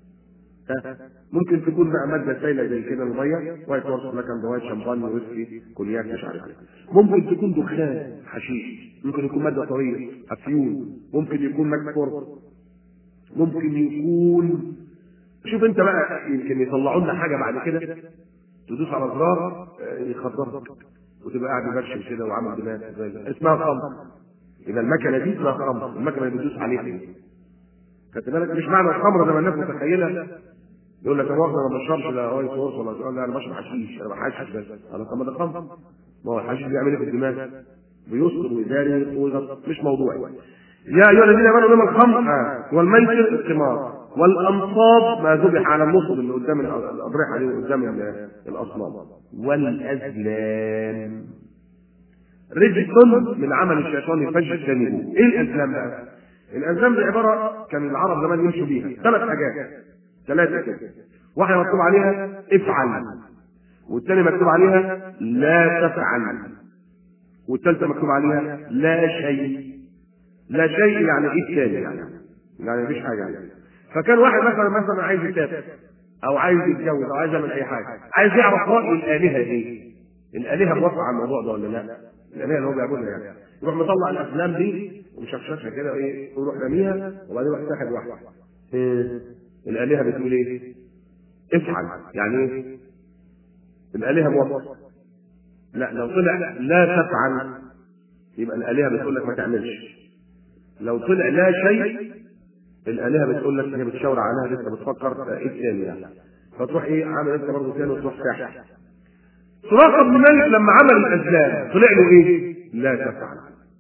ممكن تكون بقى ماده سائله زي كده الميه وايت هورس لكن دوايت شمباني ويسكي كونياك مش عارف ايه ممكن تكون دخان حشيش ممكن يكون ماده طريه افيون ممكن يكون مكفر ممكن يكون شوف انت بقى يمكن يطلعوا لنا حاجه بعد كده تدوس على زرار يخدرك وتبقى قاعد مبرشم كده وعامل دماغ زي اسمها خمر يبقى المكنه دي اسمها خمر المكنه اللي بتدوس عليها دي خدت بالك مش معنى الخمره زي ما الناس متخيله يقول لك انا انا ما بشربش لا وايت هورس ولا لا انا بشرب حشيش انا بحشش بس انا طب ما ده خمر ما هو الحشيش بيعمل ايه في الدماغ بيسكر ويداري مش موضوعي يا ايها الذين امنوا انما الخمر آه. والميسر الثمار والانصاب ما ذبح على النصب اللي قدام الاضرحه دي قدام الاصنام والازلام رجس من عمل الشيطان فاجتنبوه ايه الازلام بقى؟ الازلام دي عباره كان العرب زمان يمشوا بيها ثلاث حاجات ثلاثه كده واحده مكتوب عليها افعل والثانيه مكتوب عليها لا تفعل والثالثه مكتوب عليها لا شيء لا شيء يعني ايه تاني يعني يعني مفيش حاجه يعني فكان واحد مثلا مثلا عايز يسافر او عايز يتجوز او عايز يعمل اي حاجه عايز يعرف راي الالهه ايه الالهه موافقه على الموضوع ده ولا لا الالهه اللي هو بيعبدها يعني يروح مطلع الافلام دي ومشخشخها كده ايه ويروح راميها وبعدين يروح ساحب واحده إيه؟ الالهه بتقول ايه افعل يعني ايه الالهه موافقه لا لو طلع لا تفعل يبقى الالهه بتقول لك ما تعملش لو طلع لا شيء الالهه بتقول لك هي بتشاور عليها لسه بتفكر ايه تاني يعني فتروح ايه عامل انت برضه تاني وتروح ساحب سراقه بن مالك لما عمل الازلام طلع له ايه؟ لا تفعل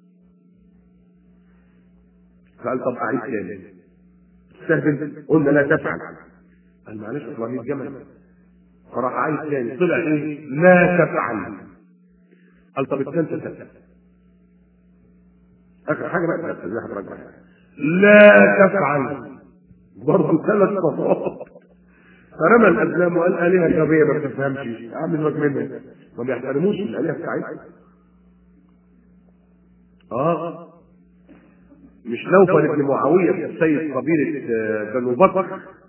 فقال طب اعيد تاني استهبل قلنا لا تفعل قال معلش اصل 100 جمل فراح عايز تاني طلع ايه؟ لا تفعل قال طب الثالثه تفعل اخر حاجه بقى زي حضرتك لا تفعل برضه ثلاث صفات فرمى الازلام وقال الهه غبيه ما بتفهمش اعمل لك منها ما بيحترموش الالهه بتاعتهم اه مش نوفل بن معاويه السيد قبيله بنو بكر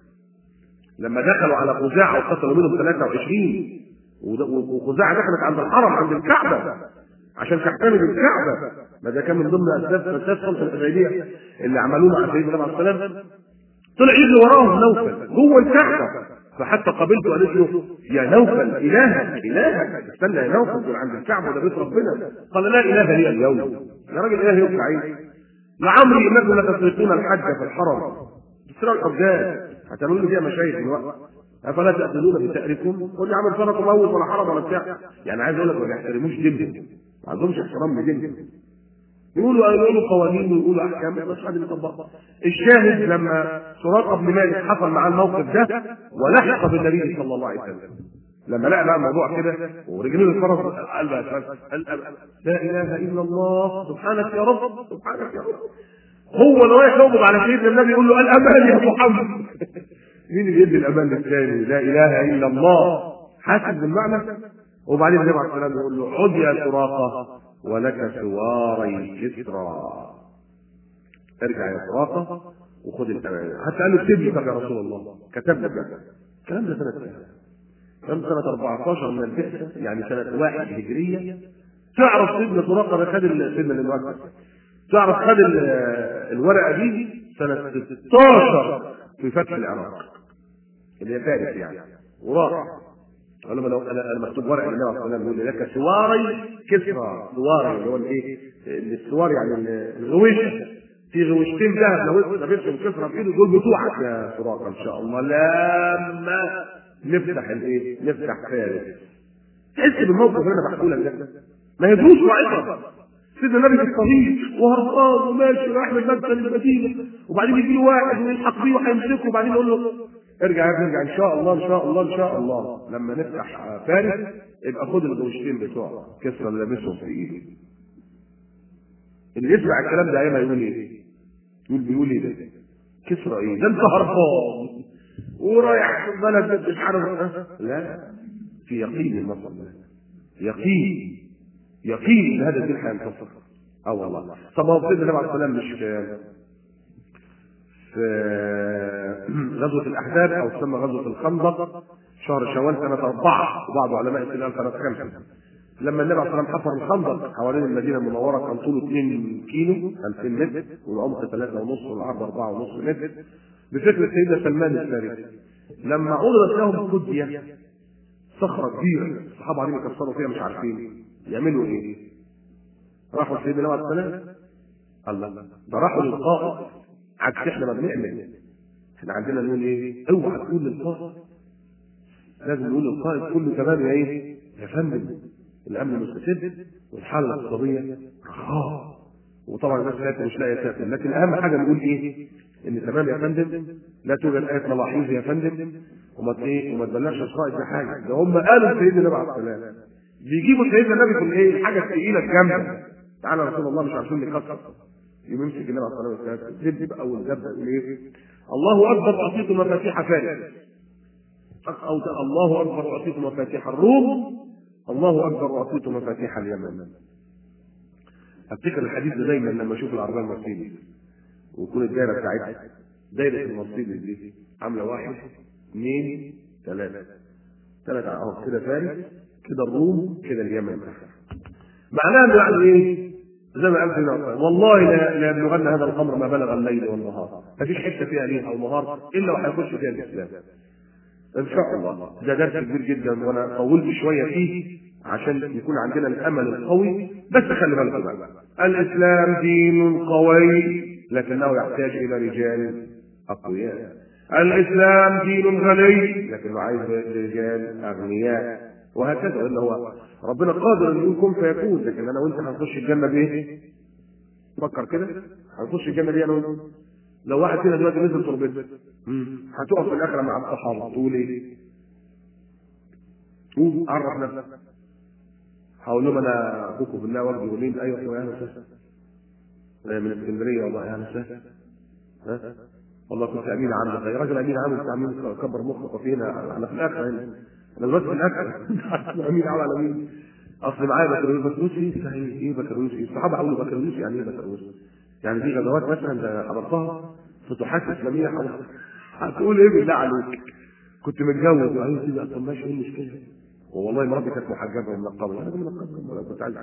لما دخلوا على خزاعه وقتلوا منهم 23 وخزاعه دخلت عند الحرم عند الكعبه عشان تحتمل الكعبه ما ده كان من ضمن اسباب فساد صلح الحديبيه اللي عملوه مع سيدنا النبي عليه السلام طلع يجري وراهم نوفل جوه الكعبه فحتى قابلته قالت له يا نوفل الهك الهك استنى يا نوفل دول عند الكعبه وده بيت ربنا قال لا اله لي اليوم يا راجل اله يوم عين لعمري انكم لتسرقون الحج في الحرم تسرقوا الحجاج هتعملوا لي فيها مشايخ دلوقتي افلا تاخذون بثاركم قل يا عم فرقوا موت ولا حرم ولا بتاع يعني عايز اقول لك ما بيحترموش دينهم ما عندهمش احترام لدينهم يقولوا يقولوا قوانين ويقولوا احكام بس حد بيطبقها الشاهد لما سراقه بن مالك حصل معاه الموقف ده ولحق بالنبي صلى الله عليه وسلم لما لقى بقى الموضوع كده ورجلين الفرس قال بقى قال لا اله الا الله سبحانك يا رب سبحانك يا رب هو اللي رايح يقبض على سيدنا النبي يقول له الامان يا محمد مين اللي يدي الامان للثاني لا اله الا الله حاسس بالمعنى وبعدين النبي عليه الصلاه والسلام يقول له عد يا سراقه ولك سواري كسرى ارجع يا سراقه وخد الامان حتى قال له اكتب لي طب يا رسول الله كتب لك الكلام ده سنه كام؟ كان سنة 14 من البعثة يعني سنة واحد هجرية تعرف سيدنا سراقة ده خد سيدنا الوقت تعرف خد الورقة دي سنة 16 في فتح العراق اللي هي فارس يعني وراح قال له لو انا انا مكتوب ورقه النبي صلى الله عليه وسلم يقول لك سواري كسرى سواري اللي هو الايه السوار يعني الغويشه في غويشتين ذهب لو لبسهم كسرى في ايده دول بتوعك يا سراقه ان شاء الله لما نفتح الايه؟ نفتح فارس تحس بالموقف اللي انا بحكي لك ده ما يدروش وعظه سيدنا النبي في الطريق وهربان وماشي رايح من مكه للمدينه وبعدين يجي له واحد ويلحق بيه وهيمسكه وبعدين يقول له ارجع يا ابني ارجع ان شاء الله ان شاء الله ان شاء الله لما نفتح فارس يبقى خد الغوشتين بتوعه كسرى اللي لابسهم في ايده اللي يسمع الكلام ده ايما يقول ايه؟ يقول بيقول ايه ده؟ كسرى ايه؟ ده انت هربان ورايح بلد مش عارف لا في يقين النصر ده يقين يقين ان هذا الدين هينتصر اه والله طب هو سيدنا النبي عليه الصلاه والسلام مش في في غزوه الاحزاب او تسمى غزوه الخندق شهر شوال سنه اربعه وبعض علماء الاسلام سنه خمسه لما النبي عليه الصلاه والسلام حفر الخندق حوالين المدينه المنوره كان طوله 2 كيلو 2000 متر والعمق 3 ونص والعرض 4 ونص متر بفكره سيدنا سلمان الفارسي لما عرضت لهم كديه صخره كبيره الصحابه قاعدين يكسروا فيها مش عارفين يعملوا ايه؟ راحوا لسيدنا النبي عليه السلام الله ده راحوا للقائد عكس احنا ما بنعمل احنا عندنا نقول ايه؟ اوعى تقول للقائد لازم نقول للقائد كله تمام يا ايه؟ يا فندم الامن مستتب والحاله الاقتصاديه رخاء وطبعا الناس لا مش لاقيه تاكل لكن اهم حاجه نقول ايه؟ ان تمام يا فندم لا توجد ايه ملاحظ يا فندم وما ايه وما تبلغش القائد بحاجه ده هم قالوا لسيدنا النبي عليه السلام بيجيبوا سيدنا النبي في الايه الحاجه الثقيله الجامده تعالى رسول الله مش عارفين نكسر يقوم يمسك النبي عليه الصلاه والسلام زبده او الزبده يقول ايه الله اكبر اعطيكم مفاتيح فارس او الله اكبر اعطيكم مفاتيح الروم الله اكبر اعطيكم مفاتيح اليمن افتكر الحديث ده دايما لما اشوف العربيه المرسيدس ويكون الدايره بتاعتها دايره المرسيدس دي عامله واحد اثنين ثلاثه ثلاثه اهو كده فارس كده الروم كده اليمن معناها يعني ايه؟ زي ما قال سيدنا والله لا لا يبلغن هذا الامر ما بلغ الليل والنهار مفيش حته فيها ليل او نهار الا وهيخش فيها الاسلام ان شاء الله ده درس كبير جدا وانا طولت شويه فيه عشان يكون عندنا الامل القوي بس خلي بالك بقى الاسلام دين قوي لكنه يحتاج الى رجال اقوياء الاسلام دين غني لكنه عايز رجال اغنياء وهكذا الا هو ربنا قادر ان يقول كن فيكون لكن انا وانت هنخش الجنه بايه؟ فكر كده هنخش الجنه دي انا وانت لو واحد فينا دلوقتي نزل تربته هتقف في الاخره مع الصحابه تقول ايه؟ قول عرف نفسك هقول لهم انا اخوكم بالله وارجو يقولين ايوه ايوه اهلا وسهلا من اسكندريه والله اهلا وسهلا ها والله كنت امين عام يا راجل امين عام بتاع مين كبر مخك وفينا انا في الاخر هنا انا دلوقتي في الاخر امين عام على مين اصل معايا بكالوريوس بكالوريوس ايه صحيح ايه بكالوريوس ايه الصحابه قالوا بكالوريوس يعني ايه بكالوريوس يعني دي غزوات مثلا ده حضرتها فتوحات اسلاميه حضرتها هتقول ايه بالله عليك كنت متجوز ايوه كده طب ماشي ايه المشكله والله مراتي كانت محجبه ومنقبه انا منقبه ولا كنت عايز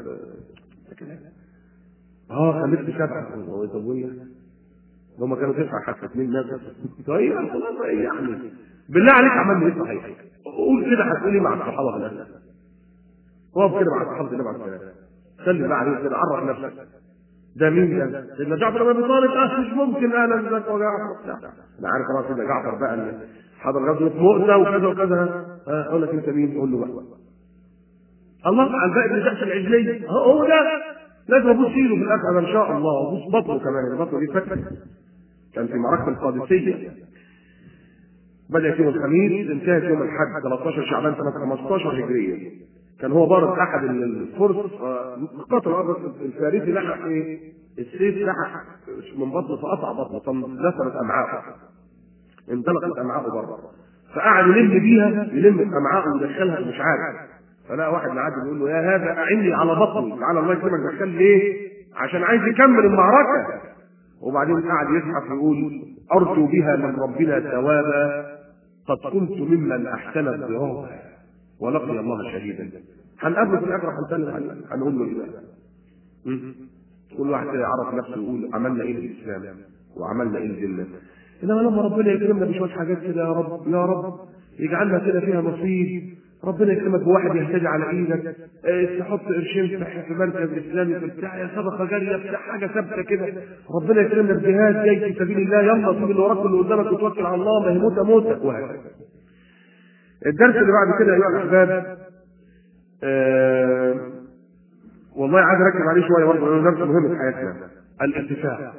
اه خلفت سبعه هو طب وايه هم كانوا تسعه حتى اثنين ناس طيب خلاص ايه يعني بالله عليك عملنا ايه صحيح قول كده هتقول ايه مع الصحابه في الاسلام واقف كده مع صحابه النبي عليه السلام سلم بقى عليه كده عرف نفسك ده مين ده؟ سيدنا جعفر بن ابي طالب اه مش ممكن اهلا بك وجعفر انا عارف خلاص سيدنا جعفر بقى اللي حضر غزوه مؤتة وكذا وكذا اه اقول لك انت مين؟ قول له بقى الله عن بقى بن جحش العجلي هو ده لازم ابوس ايده في الاخر ان شاء الله ابوس بطنه كمان بطنه دي فتح كان في معركه القادسيه بدات يوم الخميس انتهت يوم الاحد 13 شعبان سنه 15 هجريه كان هو بارد احد الفرس قتل الفارسي لحق ايه السيف لحق من بطنه فقطع بطنه فاندثرت امعاءه انطلقت امعاءه بره فقعد يلم بيها يلم امعاءه ويدخلها مش عارف فلا واحد معدي بيقول له يا هذا اعني على بطني تعالى الله يكرمك دخل ليه؟ عشان عايز يكمل المعركه وبعدين قعد يزحف يقول ارجو بها من ربنا ثوابا قد كنت ممن احسن الضرابه ولقي الله شهيدا هنقابله في الاخره هنسلم عليه هنقول له ايه بقى؟ كل واحد كده يعرف نفسه يقول عملنا ايه للاسلام وعملنا ايه للجنه انما لما ربنا يكرمنا بشويه حاجات كده يا رب يا رب يجعلنا كده فيها نصيب ربنا يكرمك بواحد يهتدي على ايدك اه تحط قرشين في مركز اسلامي في بتاع يا صدقه جاريه بتاع حاجه ثابته كده ربنا يكرمنا بجهاد جاي في سبيل الله يلا سيب اللي وراك واللي قدامك وتوكل على الله ما هي موته موته وهكذا الدرس اللي بعد كده ايها الاحباب آه والله عايز اركز عليه شويه برضه لانه درس مهم في حياتنا الاتفاق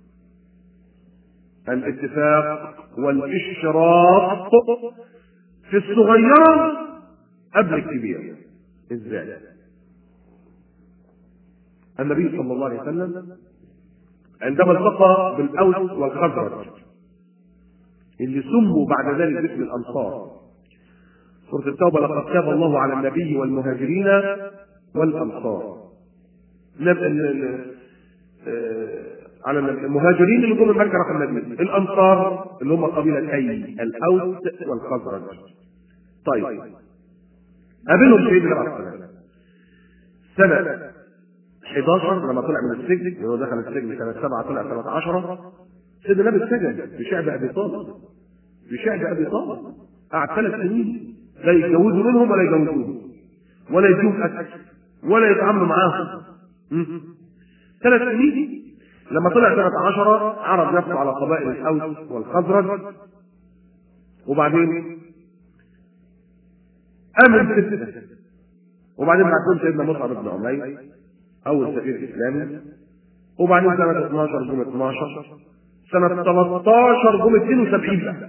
الاتفاق والاشراط في الصغيره قبل الكبير ازاي النبي صلى الله عليه وسلم عندما التقى بالاوس والخزرج اللي سموا بعد ذلك باسم الانصار سورة التوبة لقد تاب الله على النبي والمهاجرين والأنصار على المهاجرين اللي جم مكة راحوا المدينة الأنصار اللي هم قبيلة أي الأوس والخزرج طيب قابلهم سيدنا عليه السلام سنة 11 لما طلع من السجن هو دخل السجن سنة 7 طلع سنة 10 سيدنا النبي اتسجن في شعب أبي طالب في شعب أبي طالب قعد ثلاث سنين لا يتجوزوا منهم ولا يجوزوهم ولا يديهم اكل ولا يتعاملوا معاهم ثلاث سنين لما طلع سنة عشرة عرض نفسه على قبائل الأوس والخزرج وبعدين آمن ستة وبعدين بعتهم سيدنا مصعب بن عمير أول سفير إسلامي وبعدين سنة 12 جم 12 سنة 13 جم 72 بقى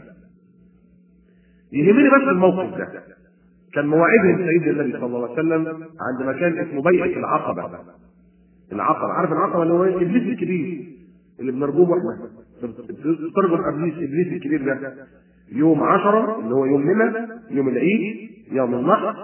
يهمني بس الموقف ده كان مواعيدهم سيدنا النبي صلى الله عليه وسلم عند مكان اسمه بيعة العقبة العقبة عارف العقبة اللي هو ابليس الكبير اللي بنرجوه احنا ترجم ابليس ابليس الكبير ده يوم عشرة اللي هو يوم منى يوم العيد يوم النحر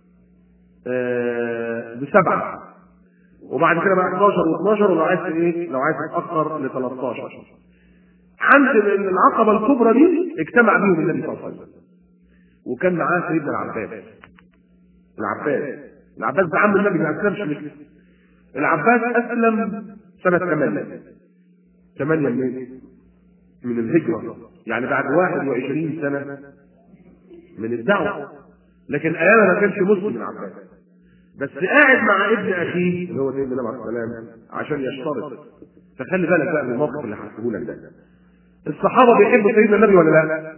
آه بسبعة وبعد كده بقى 11 و12 ولو عايز ايه لو عايز تتاخر ل 13 عند العقبه الكبرى دي اجتمع بيهم النبي صلى الله عليه وسلم وكان معاه سيدنا العباس العباس العباس ده عم النبي ما اسلمش مثله العباس اسلم سنه 8 8 من من الهجره يعني بعد 21 سنه من الدعوه لكن ايامها ما كانش مسلم العباس بس قاعد مع ابن اخيه اللي هو سيدنا النبي عليه السلام عشان يشترط فخلي بالك بقى من الموقف اللي هحكيه لك ده الصحابه بيحبوا سيدنا النبي ولا لا؟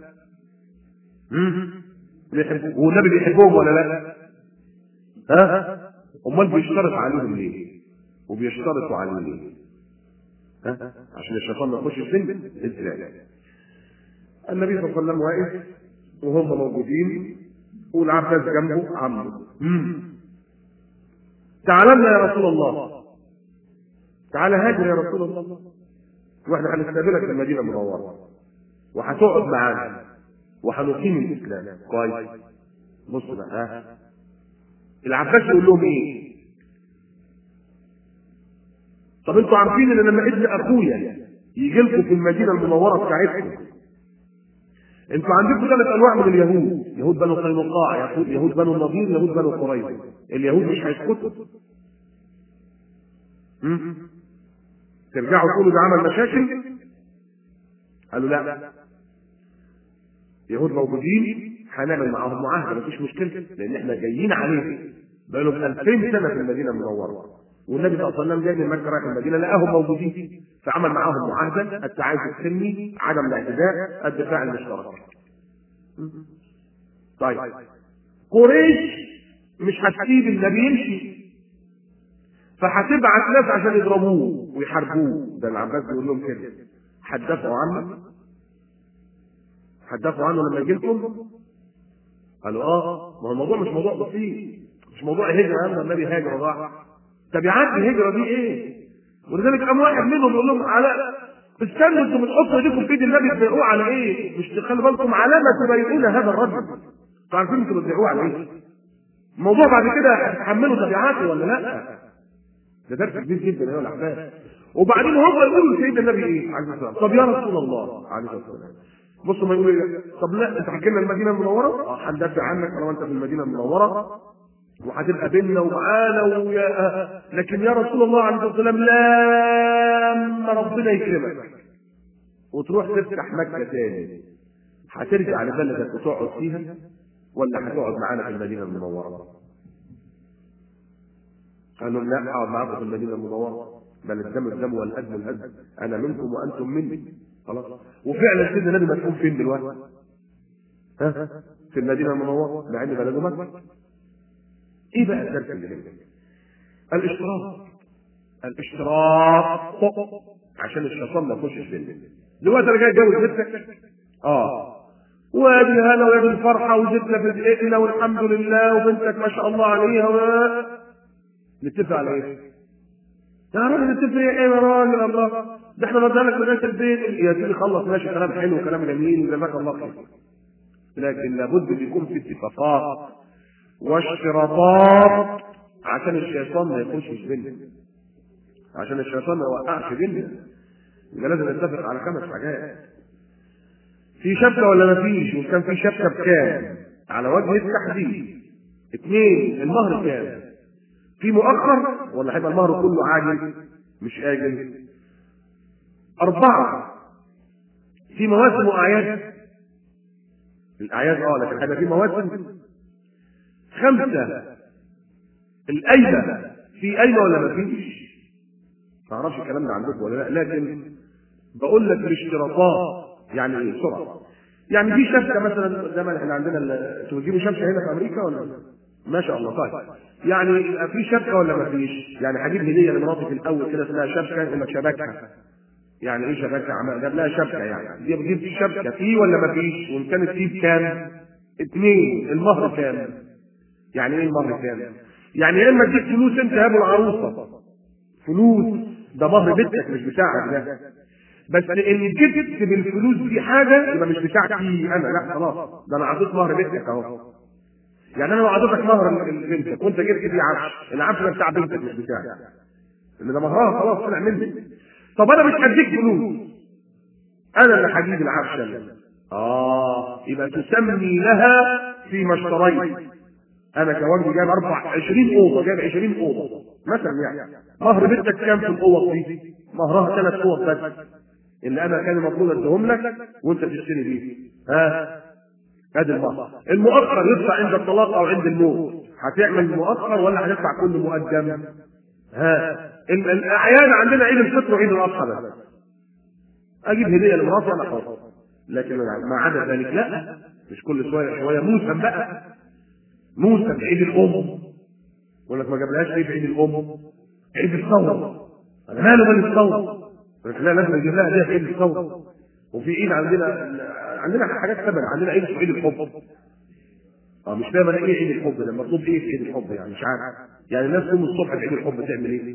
بيحبوا والنبي بيحبهم ولا لا؟ ها؟ امال بيشترط عليهم ليه؟ وبيشترطوا عليه ليه؟ ها؟ عشان الشيطان ما يخش السجن ازاي؟ النبي صلى الله عليه وسلم واقف وهم موجودين والعباس جنبه عمه تعال لنا يا رسول الله تعال هاجر يا رسول الله واحنا هنستقبلك في المدينه المنوره وهتقعد معانا وهنقيم الاسلام كويس بص بقى ها العباس يقول لهم ايه طب انتوا عارفين ان لما ابن اخويا يجي لكم في المدينه المنوره بتاعتكم انتوا عندكم ثلاث انواع من اليهود يهود بنو قينقاع يهود يهود بنو النضير يهود بنو قريظه اليهود مش هيسكتوا م? ترجعوا تقولوا ده عمل مشاكل قالوا لا يهود موجودين هنعمل معاهم معاهده مفيش مشكله لان احنا جايين عليهم بقالهم 2000 سنه في المدينه المنوره والنبي صلى الله عليه وسلم جاي من مكه رايح المدينه لقاهم موجودين فعمل معاهم معاهده التعايش السلمي عدم الاعتداء الدفاع المشترك طيب قريش مش هتسيب النبي يمشي فهتبعت ناس عشان يضربوه ويحاربوه ده العباس بيقول لهم كده هتدافعوا عنه هتدافعوا عنه لما يجي لكم قالوا اه ما هو الموضوع مش موضوع بسيط مش موضوع هجره يلا النبي هاجر وراح تبعات الهجره دي ايه ولذلك قام واحد منهم يقول لهم على استنوا انتوا بتحطوا ايديكم في ايد النبي تبيعوه على ايه؟ مش تخلوا بالكم على ما تبايعون هذا الرجل. انتوا عارفين انتوا بتبيعوه على ايه؟ الموضوع بعد كده هتتحملوا تبعاته ولا لا؟ ده درس كبير جدا يا الاحباب. وبعدين هم يقولوا لسيدنا النبي ايه؟ عليه الصلاه والسلام. طب يا رسول الله عليه الصلاه والسلام. بصوا ما يقولوا ايه؟ طب لا انت حكي لنا المدينه المنوره؟ اه هندافع عنك انا وانت في المدينه المنوره وهتبقى بيننا ومعانا ويا لكن يا رسول الله عليه الصلاه والسلام لما ربنا يكرمك وتروح تفتح مكه تاني هترجع لبلدك وتقعد فيها ولا هتقعد معانا في المدينه المنوره؟ قالوا لا اقعد معاكم في المدينه المنوره بل الدم الدم والادم الادم انا منكم وانتم مني خلاص وفعلا سيدنا النبي مسؤول فين دلوقتي؟ ها؟ في المدينه المنوره مع ان بلده مكه ايه بقى الدرس اللي هنا؟ الاشتراط الاشتراط عشان الشيطان ما يخشش بيننا دلوقتي انا جاي اتجوز بنتك اه وادي الهنا وادي الفرحه وجبنا في دقيقنا والحمد لله وبنتك ما شاء الله عليها و... نتفق على ايه؟ يا راجل نتفق ايه يا راجل الله ده احنا نوديها لك لغايه البيت يا سيدي خلص ماشي كلام حلو وكلام جميل وجزاك الله خير لكن لابد ان يكون في اتفاقات واشتراطات عشان الشيطان ما يخشش بينا عشان الشيطان ما يوقعش بينا يبقى لازم نتفق على خمس حاجات في شبكه ولا ما فيش وكان في شبكه بكام على وجه التحديد اثنين المهر كام في مؤخر ولا هيبقى المهر كله عاجل مش آجل أربعة في مواسم وأعياد الأعياد اه لكن هيبقى في مواسم خمسة الأيمة في أيمة ولا ما فيش؟ ما أعرفش الكلام ده عندكم ولا لا لكن بقول لك الاشتراطات يعني إيه بسرعة يعني في شبكة مثلا زي ما احنا عندنا ال- تجيبوا شبكة هنا في أمريكا ولا ما شاء الله طيب يعني يبقى في شبكة ولا ما فيش؟ يعني هجيب هدية لمراتي في الأول كده اسمها شبكة يقول لك شبكها يعني ايه شبكة عمال جاب لها شبكة يعني دي بجيب في شبكة في ولا ما فيش؟ وإن كانت في بكام؟ اثنين المهر كام؟ يعني ايه المهر كام؟ يعني يا اما اديك فلوس انت يا ابو العروسه فلوس ده مهر بنتك مش بتاعك ده بس ان جبت بالفلوس دي حاجه يبقى مش بتاعتي انا لا خلاص ده انا عطيت مهر بنتك اهو يعني انا لو عطيتك مهر بنتك وانت جبت بيه عفش العفش ده بتاع بنتك مش بتاعي اللي ده مهرها خلاص طلع مني طب انا مش هديك فلوس انا اللي هجيب العفش أنا. اه يبقى تسمي لها فيما اشتريت انا كوالدي جايب اربع 20 اوضه جايب 20 اوضه مثلا يعني مهر بنتك كام في الاوض دي؟ مهرها ثلاث اوض بس اللي انا كان المفروض اديهم لك وانت تشتري بيه ها ادي المهر المؤخر يدفع عند الطلاق او عند الموت هتعمل مؤخر ولا هتدفع كل مقدم ها ال- الاعياد عندنا عيد الفطر وعيد الاضحى بس اجيب هديه لمراتي انا حر لكن ما عدا ذلك لا مش كل شويه شويه موسم بقى موسى في عيد الام يقول لك ما جابلهاش ليه في عيد الام عيد الثوره انا ماله مال الثوره يقول لك لا لازم نجيب لها هديه في عيد الثوره وفي عيد عندنا عندنا حاجات ثمن عندنا عيد اسمه عيد الحب اه مش فاهم انا ايه عيد الحب ده مطلوب ايه في عيد الحب يعني مش عارف يعني الناس تقوم الصبح في عيد الحب تعمل ايه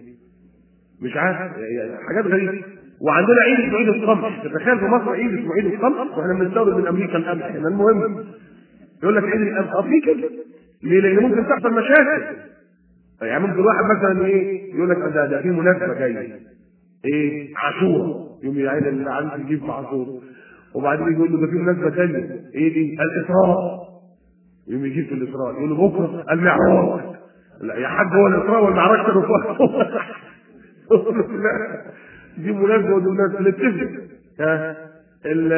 مش عارف يعني حاجات غريبه وعندنا عيد اسمه عيد القمح تتخيل في مصر عيد اسمه عيد القمح واحنا بنستورد من امريكا القمح هنا المهم يقول لك عيد القمح اه في كده ليه؟ لان ممكن تحصل مشاكل يعني ممكن واحد مثلا ايه يقول لك ده ده في مناسبه جايه ايه عاشوره يوم العيد اللي عايز يجيب في عاشوره وبعدين يقول له ده في مناسبه ثانيه ايه دي؟ الاسراء يوم يجيب في الاسراء يقول له بكره المعراج لا يا حاج هو الاسراء والمعراج كانوا في وقت لا دي مناسبه ودي مناسبه نتفق ها ال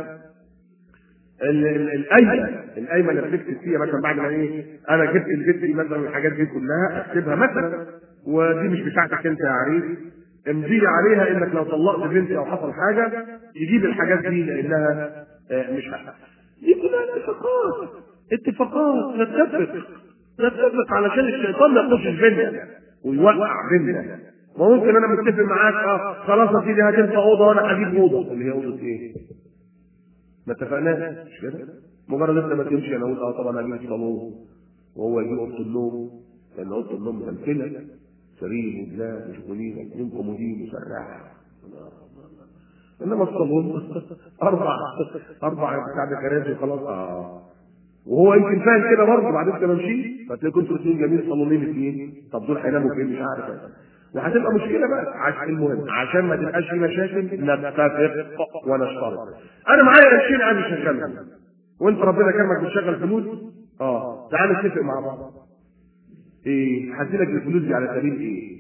ال- ال- الايمن الايمن اللي بتكتب فيها مثلا بعد ما ايه انا جبت البيت دي مثلا الحاجات دي كلها اكتبها مثلا ودي مش بتاعتك انت يا عريس امضي لي عليها انك لو طلقت بنتي او حصل حاجه يجيب الحاجات دي لانها آه، مش حقها دي كلها اتفاقات اتفاقات نتفق نتفق علشان الشيطان ما يخشش بينا ويوقع بينا ما ممكن انا متفق معاك اه خلاص يا سيدي هات انت اوضه وانا هجيب اوضه اللي هي اوضه ايه؟ ما اتفقناش مش كده؟ مجرد انت ما تمشي انا اقول اه طبعا هجيب الصالون وهو يجيب اوضه النوم لان اوضه النوم ممثله سرير وبلاد وشغلين واثنين كومودين وسراح انما الصالون اربع اربع بتاع ده كراسي خلاص اه وهو يمكن فاهم كده برضه بعد انت ما مشيت فتلاقي كنتوا الاثنين جميل صالونين اثنين طب دول هيناموا فين مش عارف وهتبقى مشكله بقى عشان المهم عشان ما تبقاش في مشاكل نتفق ونشترط انا معايا قرشين عايز اشغلهم وانت ربنا كرمك بتشغل فلوس اه تعال نتفق مع بعض ايه هديلك الفلوس دي على سبيل ايه؟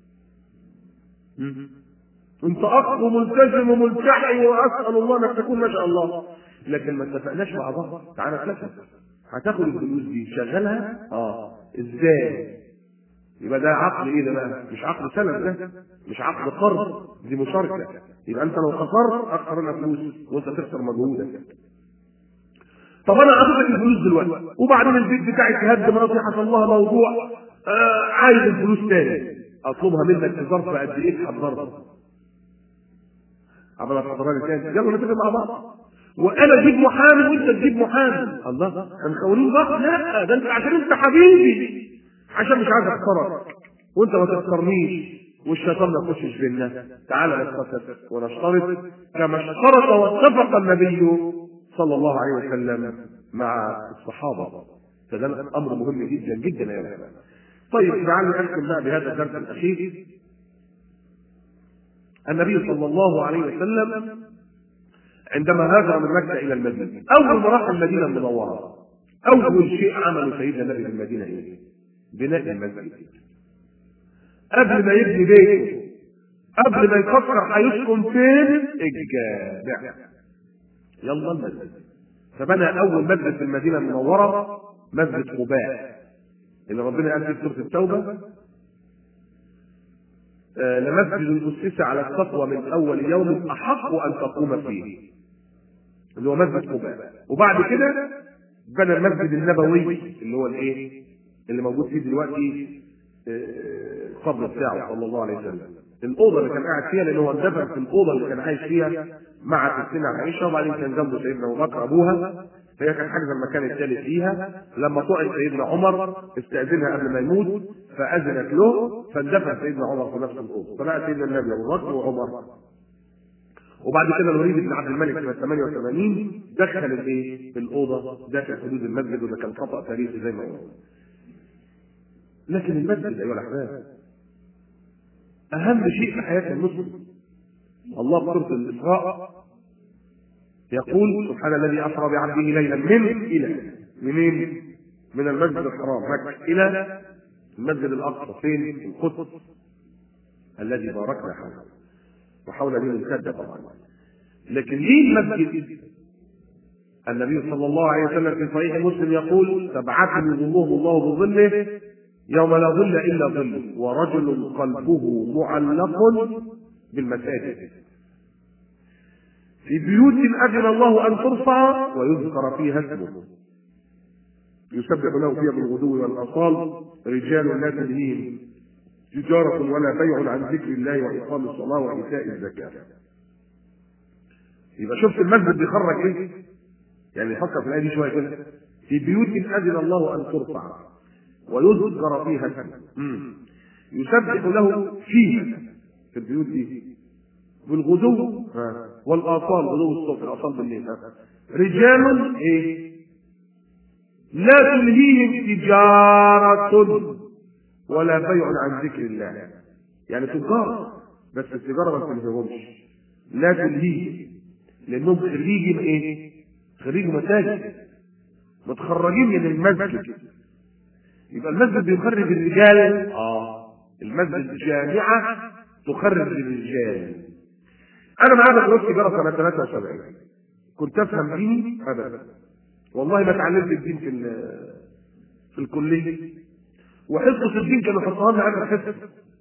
مم. انت اخ وملتزم وملتحي واسال الله انك تكون ما شاء الله لكن ما اتفقناش مع بعض تعالى نتفق هتاخد الفلوس دي شغلها اه ازاي يبقى ده عقد ايه ده بقى مش عقد سلف ده مش عقد قرض دي مشاركه يبقى انت لو خسرت اخسر انا فلوس وانت تخسر مجهودك طب انا اعطيتك الفلوس دلوقتي وبعدين البيت بتاعي اتهدم انا حصل الله موضوع آه عايز الفلوس تاني اطلبها منك في ظرف قد ايه تحضرها عمال تحضرها لي تاني يلا نتفق مع بعض وانا اجيب محامي وانت تجيب محامي الله هنخونين بعض لا ده انت عشان انت حبيبي عشان مش عايز اخسرك وانت ما تخسرنيش والشيطان ما يخشش بينا تعالى نتفق ونشترط كما اشترط واتفق النبي صلى الله عليه وسلم مع الصحابه فده امر مهم جدا جدا يا جماعه طيب لعلي اختم بقى بهذا الدرس الاخير النبي صلى الله عليه وسلم عندما هاجر من مكه الى المدينه اول ما راح المدينه المنوره اول شيء عمله سيدنا النبي في المدينه ايه؟ بناء المسجد قبل ما يبني بيته قبل ما يفكر هيسكن فين الجامع يلا المسجد فبنى اول مسجد في المدينه المنوره مسجد قباء اللي ربنا قال في سوره التوبه آه لمسجد اسس على التقوى من اول يوم احق ان تقوم فيه اللي هو مسجد قباء وبعد كده بنى المسجد النبوي اللي هو الايه اللي موجود فيه دلوقتي القبر بتاعه صلى الله عليه وسلم الاوضه اللي كان قاعد فيها لان هو اندفن في الاوضه اللي كان عايش فيها مع ستنا عائشه وبعدين كان جنبه سيدنا ابو بكر ابوها فهي كانت حاجزه المكان الثالث فيها لما طعن سيدنا عمر استاذنها قبل ما يموت فاذنت له فاندفن سيدنا عمر في نفس الاوضه فبقى سيدنا النبي ابو بكر وعمر وبعد كده الوليد بن عبد الملك سنه 88 دخل الايه؟ الاوضه داخل حدود المسجد وده كان خطا تاريخي زي ما قلنا. لكن المسجد ايها الاحباب اهم شيء في حياه المسلم الله في سوره الاسراء يقول سبحان الذي اسرى بعبده ليلا من الى منين؟ من المسجد الحرام مكه الى المسجد الاقصى فين؟ القدس الذي باركنا حوله وحول دين الكذب طبعا لكن ليه المسجد؟ النبي صلى الله عليه وسلم في صحيح مسلم يقول سبعة يظلهم الله بظله يوم لا ظل الا ظله ورجل قلبه معلق بالمساجد في بيوت اذن الله ان ترفع ويذكر فيها اسمه يسبح له فيها بالغدو والاصال رجال لا تلهيهم تجارة ولا بيع عن ذكر الله وإقام الصلاة وإيتاء الزكاة. يبقى شفت المسجد بيخرج إيه؟ يعني فكر في الآية دي شوية كده. في بيوت أذن الله أن ترفع ويذكر فيها اسمه. يسبح له فيها في البيوت دي بالغدو والآصال غدو الصبح الآصال بالليل رجال إيه؟ لا تلهيهم تجارة ولا بيع عن ذكر الله يعني تجار بس التجاره ما تلهيهمش لا تلهيه لانهم خريجي من ايه؟ خريجي مساجد متخرجين من المسجد يبقى المسجد بيخرج الرجال اه المسجد جامعه تخرج الرجال انا معايا بكالوريوس تجاره سنه 73 كنت افهم ديني ابدا والله ما اتعلمت الدين في في الكليه وحصه الدين كانوا يحطوها لنا اخر حصه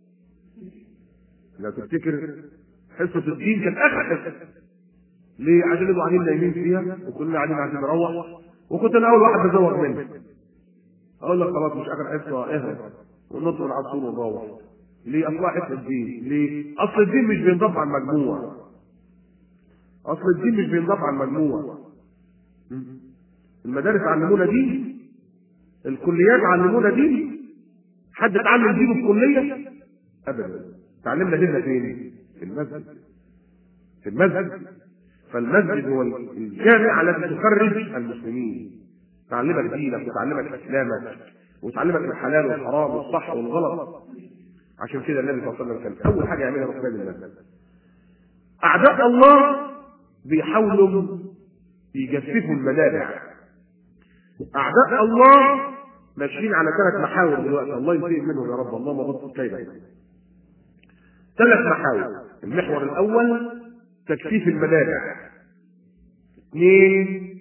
لو تفتكر حصه الدين كانت اخر حصه ليه؟ عشان يبقوا قاعدين نايمين فيها وكلنا قاعدين عشان نروح وكنت انا اول واحد بزوغ منه اقول لك خلاص مش اخر حصه اهرب ونطلع على طول ونروح ليه اصلا حصه الدين ليه اصل الدين مش بينضاف على المجموع اصل الدين مش بينضاف على المجموع المدارس علمونا دين الكليات علمونا دين حد اتعلم دينه في كليه ابدا تعلمنا ديننا فين في المسجد في المسجد فالمسجد هو الجامع الذي تخرج المسلمين تعلمك دينك وتعلمك اسلامك وتعلمك الحلال والحرام والصح والغلط عشان كده النبي صلى الله عليه وسلم كان اول حاجه يعملها رسول الله اعداء الله بيحاولوا يجففوا المنابع اعداء الله ماشيين على ثلاث محاور دلوقتي الله ينتهي منهم يا رب اللهم بسط كيدك ثلاث محاور المحور الاول تكثيف المنابع اثنين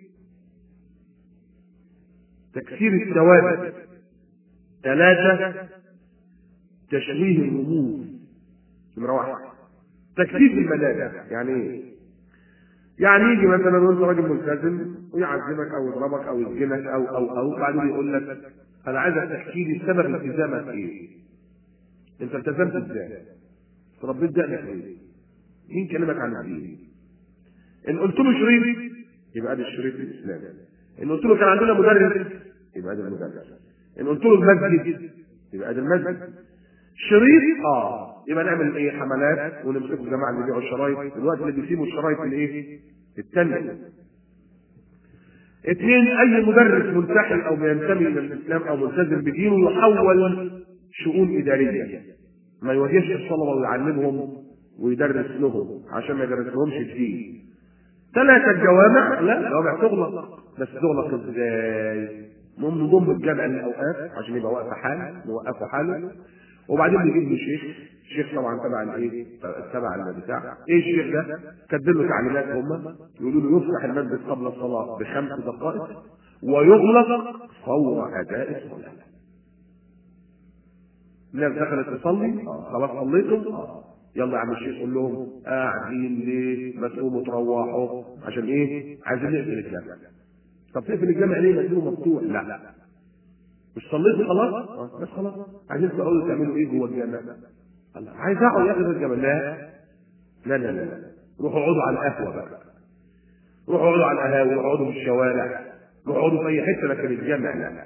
تكثير الثوابت ثلاثة تشويه الرموز نمرة واحد تكثيف المنابع يعني ايه؟ يعني يجي مثلا وانت راجل ملتزم ويعذبك او يضربك او يسجنك او او او بعدين يقول لك انا عايزك تحكي لي سبب التزامك ايه؟ انت التزمت ازاي؟ ربيت دقنك ايه؟ مين كلمك عن الدين؟ ان قلت له شريط يبقى ده الشريط الاسلامي ان قلت له كان عندنا مدرس يبقى ده المدرس ان قلت له المسجد يبقى ده المسجد شريط اه يبقى نعمل ايه حملات ونمسكوا الجماعه اللي بيبيعوا الشرايط الوقت اللي بيسيبوا الشرايط الايه التانية اثنين اي مدرس ملتحي او بينتمي الى الاسلام او ملتزم بدينه يحول شؤون اداريه ما يواجهش الطلبه ويعلمهم ويدرس لهم عشان ما يدرس لهمش الدين ثلاثة الجوامع لا الجوامع تغلق بس تغلق ازاي؟ من ضمن الجامع الاوقات عشان يبقى واقف حال نوقفه حاله وبعدين نجيب له شيخ الشيخ طبعا تبع الايه؟ تبع البتاع ايه الشيخ ده؟ كاتبين له تعليمات هم يقولوا له يفتح المسجد قبل الصلاه بخمس دقائق ويغلق فور اداء الصلاه. الناس دخلت تصلي خلاص صليتم يلا يا عم الشيخ قول لهم قاعدين ليه ما تقوموا تروحوا عشان ايه؟ عايزين نقفل الجامع. طب تقفل الجامع ليه؟ ما تسيبه مفتوح؟ لا لا مش صليتوا خلاص؟ اه بس خلاص عايزين تقعدوا تعملوا ايه جوه الجامع؟ الله عايز اقعد يا اخي في الجامع لا لا لا لا روحوا اقعدوا على القهوه بقى روحوا اقعدوا على القهاوي روحوا اقعدوا في الشوارع روحوا اقعدوا في اي حته لكن الجامع لا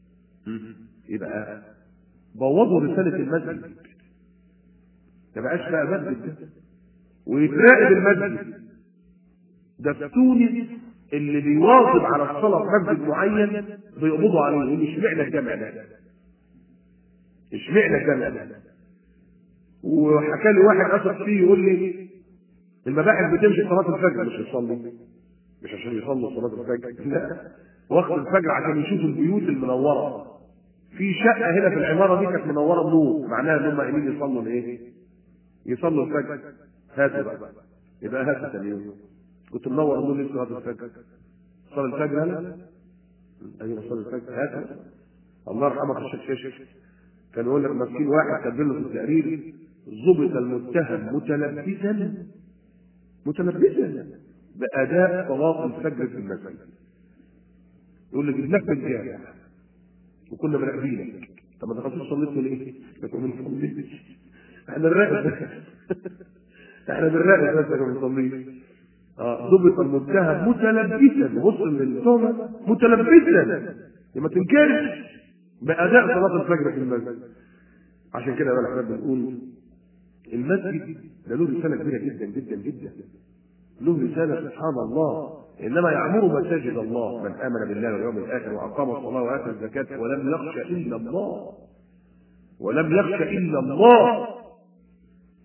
يبقى بوظوا رساله المسجد ما بقاش بقى مسجد ده ويتراقب المسجد ده في تونس اللي بيواظب على الصلاه في مسجد معين بيقبضوا عليه يقول اشمعنى الجامع ده؟ اشمعنى الجامع ده؟ وحكى لي واحد اثق فيه يقول لي المباحث بتمشي صلاه الفجر مش يصلي مش عشان يصلوا صلاه الفجر لا وقت الفجر عشان يشوفوا البيوت المنوره في شقه هنا في العماره دي كانت منوره بنور معناها ان هم قايمين يصلوا الايه؟ يصلوا الفجر هاتوا بقى يبقى هاتوا ثاني يوم كنت منور النور لسه صلاه الفجر صلاه الفجر هلا ايوه صلاه الفجر هاتوا الله يرحمك الشيخ كان يقول لك مسكين واحد كاتب له في التقرير ضبط المتهم متلبسا متلبسا باداء صلاه الفجر في المسجد يقول لك جبناك من الجامع وكنا مراقبينك طب ما دخلتوش صليتوا ليه؟ لكم ما بنصليش احنا بنراقب احنا بنراقب بس ما بنصليش اه ضبط المتهم متلبسا بص للتهمه متلبسا ما تنكرش باداء صلاه الفجر في المسجد عشان كده بقى احنا بنقول المسجد ده له رساله كبيره جدا جدا جدا له رساله سبحان الله انما يعمر مساجد الله من امن بالله واليوم الاخر واقام الصلاه واتى الزكاه ولم يخش الا الله ولم يخش الا الله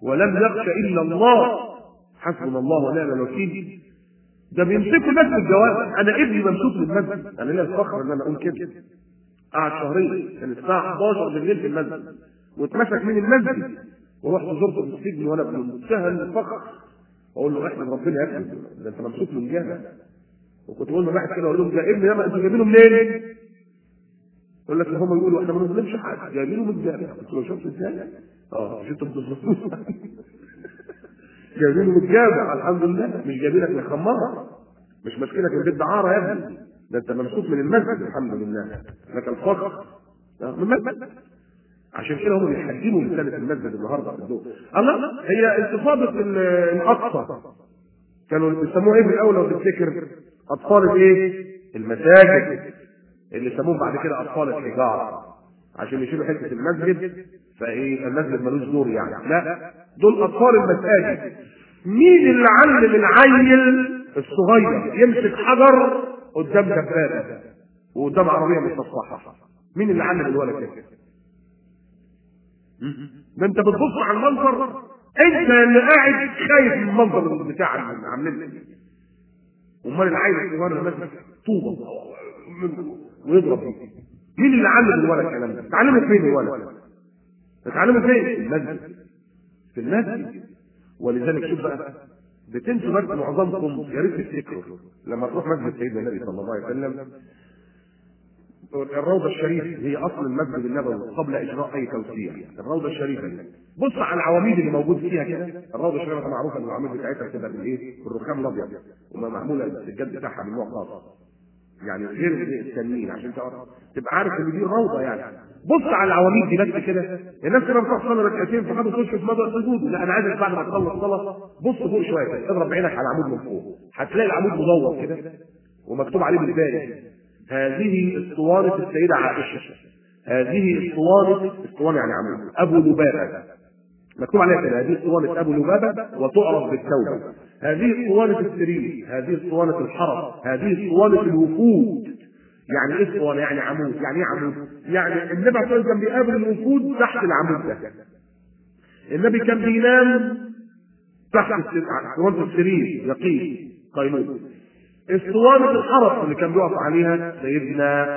ولم يخش الا الله حسبنا الله ونعم الوكيل ده بيمسكوا الناس في الجواز انا ابني ممسوك بالمسجد انا ليا الفخر ان انا اقول كده قعد شهرين كان الساعه 11 بالليل في المسجد واتمسك من المسجد ورحت زرته في السجن وانا بمنتهى الفخر اقول له احمد ربنا يا ابني ده انت ممسوك من جامع وكنت بقول لواحد كده اقول لهم ده ابني ده انتوا جايبينه منين؟ يقول لك هم يقولوا احنا ما بنظلمش حد جايبينه من الجامع قلت له شفت ازاي؟ اه مش انتوا بتظلموه جايبينه من الجامع الحمد لله مش جايبينك من خماره مش ماسكينك من بيت دعاره يا ابني ده انت ممسوك من المسجد الحمد لله لك الفخر من المسجد عشان كده هم بيحجموا رساله المسجد النهارده في الدول الله هي انتفاضه الاقصى كانوا بيسموها ايه في الاول لو تفتكر اطفال الايه؟ المساجد اللي سموهم بعد كده اطفال الحجاره عشان يشيلوا حته المسجد فايه المسجد ملوش دور يعني لا دول اطفال المساجد مين اللي علم العيل الصغير يمسك حجر قدام دبابه وقدام عربيه مستصححه مين اللي علم الولد كده ده انت بتبص على المنظر انت اللي قاعد خايف من المنظر بتاع اللي عاملين امال العيل الصغير ماسك طوبه ويضرب بيه مين اللي علم الولد الكلام ده؟ اتعلمه فين الولد؟ اتعلمه فين؟ في المسجد في المسجد ولذلك شوف بقى بتنسوا بس معظمكم يا ريت تفتكروا لما تروح مسجد سيدنا النبي صلى الله عليه وسلم الروضه الشريفه هي اصل المسجد النبوي قبل اجراء اي توسيع الروضه الشريفه دي بص على العواميد اللي موجود فيها كده الروضه الشريفه معروفه ان العواميد بتاعتها بتبقى بالايه؟ بالرخام الابيض ومعموله السجاد بتاعها من نوع خاص يعني غير التانيين عشان تعرف تبقى عارف ان دي روضه يعني بص على العواميد دي بس كده الناس كده بتروح تصلي ركعتين فحد تخش في مدى السجود لا انا عايزك بعد ما تخلص الصلاه بص فوق شويه كده اضرب بعينك على العمود من فوق هتلاقي العمود مدور كده ومكتوب عليه بالباري هذه اسطوانه السيده عائشه هذه اسطوانه اسطوانه يعني عمود ابو لبابه مكتوب عليها كده هذه اسطوانه ابو لبابه وتعرف بالتوبه هذه اسطوانه السرير هذه اسطوانه الحرس هذه اسطوانه الوفود يعني ايه اسطوانه يعني عمود يعني ايه عمود يعني النبي عليه الصلاه كان بيقابل الوفود تحت العمود ده النبي كان بينام تحت اسطوانه السرير يقين قيلول اسطوانه الحرس اللي كان بيقف عليها سيدنا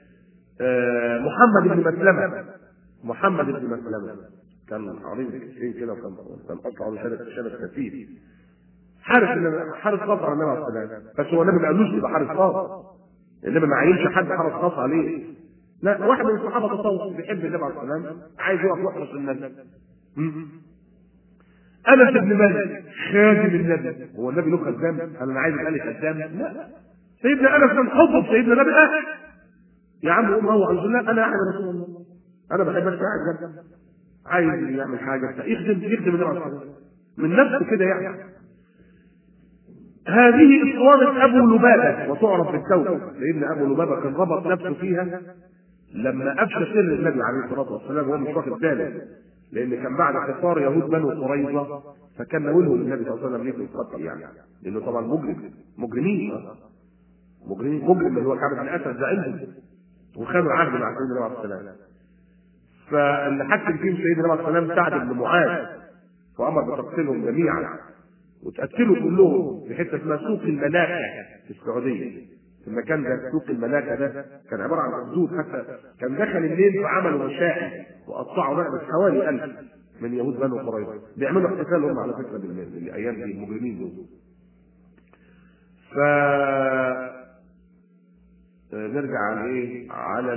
محمد بن مسلمه محمد بن مسلمه كان عظيم الكسرين كده وكان كان قطع له شنب شنب خفيف حارس حارس خاص على النبي عليه الصلاه والسلام بس هو النبي ما قالوش يبقى حارس خاص النبي ما عينش حد حارس خاص عليه لا واحد من الصحابه تصوف بيحب النبي عليه الصلاه والسلام عايز يقف يحرس النبي انس بن مالك خادم النبي هو النبي له خدام هل انا عايز يبقى لي خدام لا سيدنا انس كان حبه سيدنا النبي قاعد يا عم قوم روح عن الله انا قاعد يا رسول الله انا بحبك قاعد جنبك عايز يعمل حاجه يخدم يخدم النبي عليه الصلاه من نفسه كده يعني هذه اسطوانة أبو لبابة وتعرف بالتوبة لأن أبو لبابة كان ربط نفسه فيها لما أفشى سر النبي عليه الصلاة والسلام وهو مش واخد باله لأن كان بعد حصار يهود بنو قريظة فكان ناولهم النبي صلى الله عليه وسلم ليه يتقتل يعني لأنه طبعا مجرم مجرمين مجرمين مجرم اللي هو كعب بن أسد ده عندهم وخانوا العهد مع سيدنا النبي عليه الصلاة والسلام فاللي حكم فيهم سيدنا النبي عليه الصلاة والسلام سعد بن معاذ وأمر بتقتيلهم جميعا وتأكلوا كلهم في حتة اسمها سوق الملاكة في السعودية في المكان ده سوق الملاكة ده كان عبارة عن حدود حتى كان دخل الليل فعملوا مشاحن وقطعوا رقبة حوالي ألف من يهود بنو قريظة بيعملوا احتفال هم على فكرة بالأيام دي المجرمين دول ف نرجع على ايه؟ على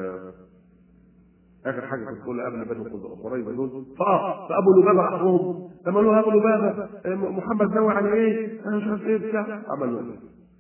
اخر حاجه كنت بقولها قبل بنو قريظه دول فاه فابو لبابه اخوهم لما قالوا ابو لبابه محمد نوى على ايه؟ انا مش عارف ايه بتاع عملوا ايه؟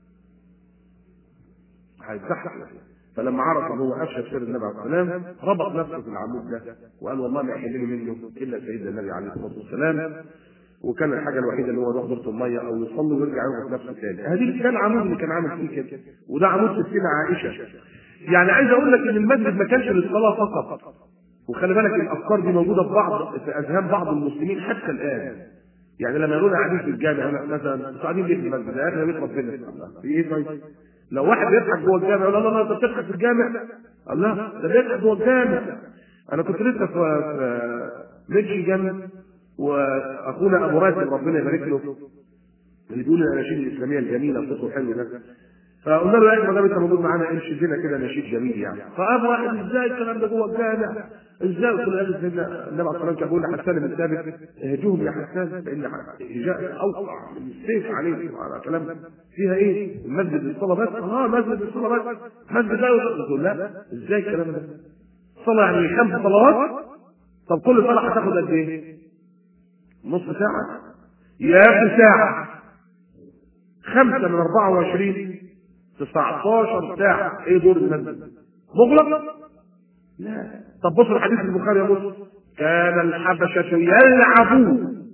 هيتزحزح فلما عرف ان هو افشى سر النبي عليه السلام ربط نفسه في العمود ده وقال والله ما يحلني منه الا سيدنا النبي عليه الصلاه والسلام وكان الحاجه الوحيده اللي هو يروح دورة الميه او يصلي ويرجع يربط نفسه تاني هذه كان العمود اللي كان عامل فيه كده وده عمود ستنا عائشه يعني عايز اقول لك ان المسجد ما كانش للصلاه فقط وخلي بالك الافكار دي موجوده في بعض في اذهان بعض المسلمين حتى الان يعني لما يقولون قاعدين في الجامع هنا مثلا انتوا قاعدين ليه في المسجد؟ يا اخي بيت ربنا في ايه طيب؟ لو واحد بيضحك جوه الجامع يقول لا لا لا انت بتضحك في الجامع الله ده بيضحك جوه الجامع انا كنت لسه في ميشيغان واخونا ابو راتب ربنا يبارك له اللي بيقول الاناشيد الاسلاميه الجميله صوته حلو ده فقلنا له يا اخي ما دام انت موجود معانا امشي لنا كده نشيد جميل يعني فقام واحد ازاي الكلام ده جوه الجامع ازاي قلت له يا اخي سيدنا النبي عليه الصلاه والسلام كان بيقول لحسان بن ثابت اهجوهم يا حسان فان هجاء اوقع من السيف عليه على كلام فيها ايه؟ المسجد للصلاه بس؟ اه مسجد للصلاه بس مسجد لا قلت له لا ازاي الكلام ده؟ صلاه يعني خمس صلوات طب كل صلاه هتاخد قد ايه؟ نص ساعه؟ يا اخي ساعه خمسه من 24 19 ساعة ايه دور المسجد؟ مغلق؟ لا طب بص الحديث البخاري يا مسلم كان الحبشة يلعبون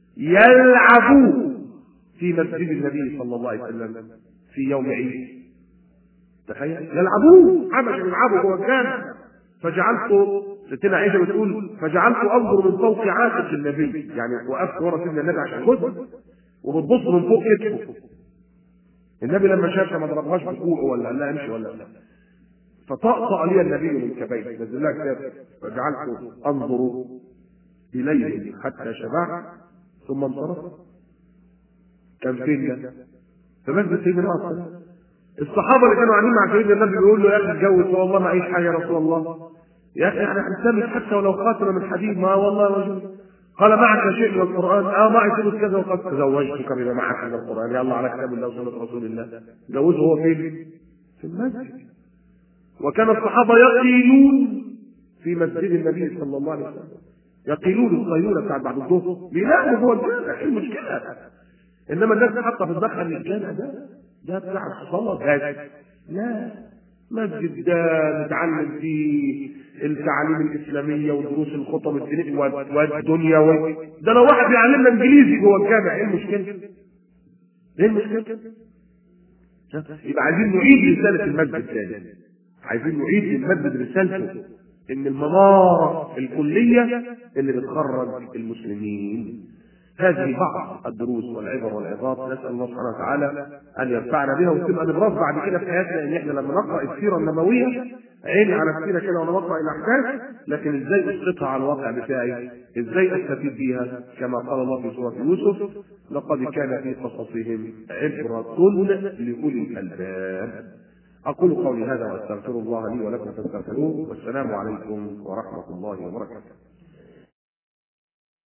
يلعبون في مسجد النبي صلى الله عليه وسلم في يوم عيد تخيل يلعبون حبشة يلعبوا جوه الجامع فجعلت ستنا عائشة بتقول فجعلت انظر من فوق عاتق النبي يعني وقفت ورا سيدنا النبي عشان خد وبتبص من فوق كتفه النبي لما شافها ما ضربهاش بكوعه ولا قال لها امشي ولا لا فطأطأ لي النبي من كبيه نزل لها كتاب فجعلت انظر اليه حتى شبعت ثم انصرف كان فين ده؟ في مسجد سيدنا النبي الصحابه اللي كانوا قاعدين مع سيدنا النبي بيقول له يا اخي اتجوز والله ما اعيش حاجه يا رسول الله يا اخي احنا هنسلم حتى ولو خاتمه من حديد ما والله رجل قال معك شيء من القرآن اه معي فلوس كذا وقد تزوجتك بما معك من القرآن يلا على كتاب الله وسنة رسول الله جوزه هو فين؟ في المسجد وكان الصحابة يقيلون في مسجد النبي صلى الله عليه وسلم يقيلون القيلولة بتاعت بعد الظهر بيناموا جوه الجامع ايه المشكلة؟ انما الناس حاطة في دماغها ان الجامع ده ده بتاع الصلاة بس لا مسجد ده نتعلم فيه التعاليم الاسلاميه ودروس الخطب الدينيه والدنيا و... ده لو واحد بيعلمنا انجليزي جوه الجامع ايه المشكله؟ ايه المشكله؟ يبقى عايزين نعيد رساله المسجد تاني عايزين نعيد للمسجد رسالته ان المناره الكليه اللي بتخرج المسلمين هذه بعض الدروس والعبر والعظات نسال الله سبحانه وتعالى ان ينفعنا بها وتبقى نبرز بعد كده في حياتنا ان احنا لما نقرا السيره النبويه عيني على السيره كده وانا بقرا الاحداث لكن ازاي اسقطها على الواقع بتاعي ازاي استفيد بيها كما قال الله في سوره يوسف لقد كان في قصصهم عبره لاولي الالباب اقول قولي هذا واستغفر الله لي ولكم فاستغفروه والسلام عليكم ورحمه الله وبركاته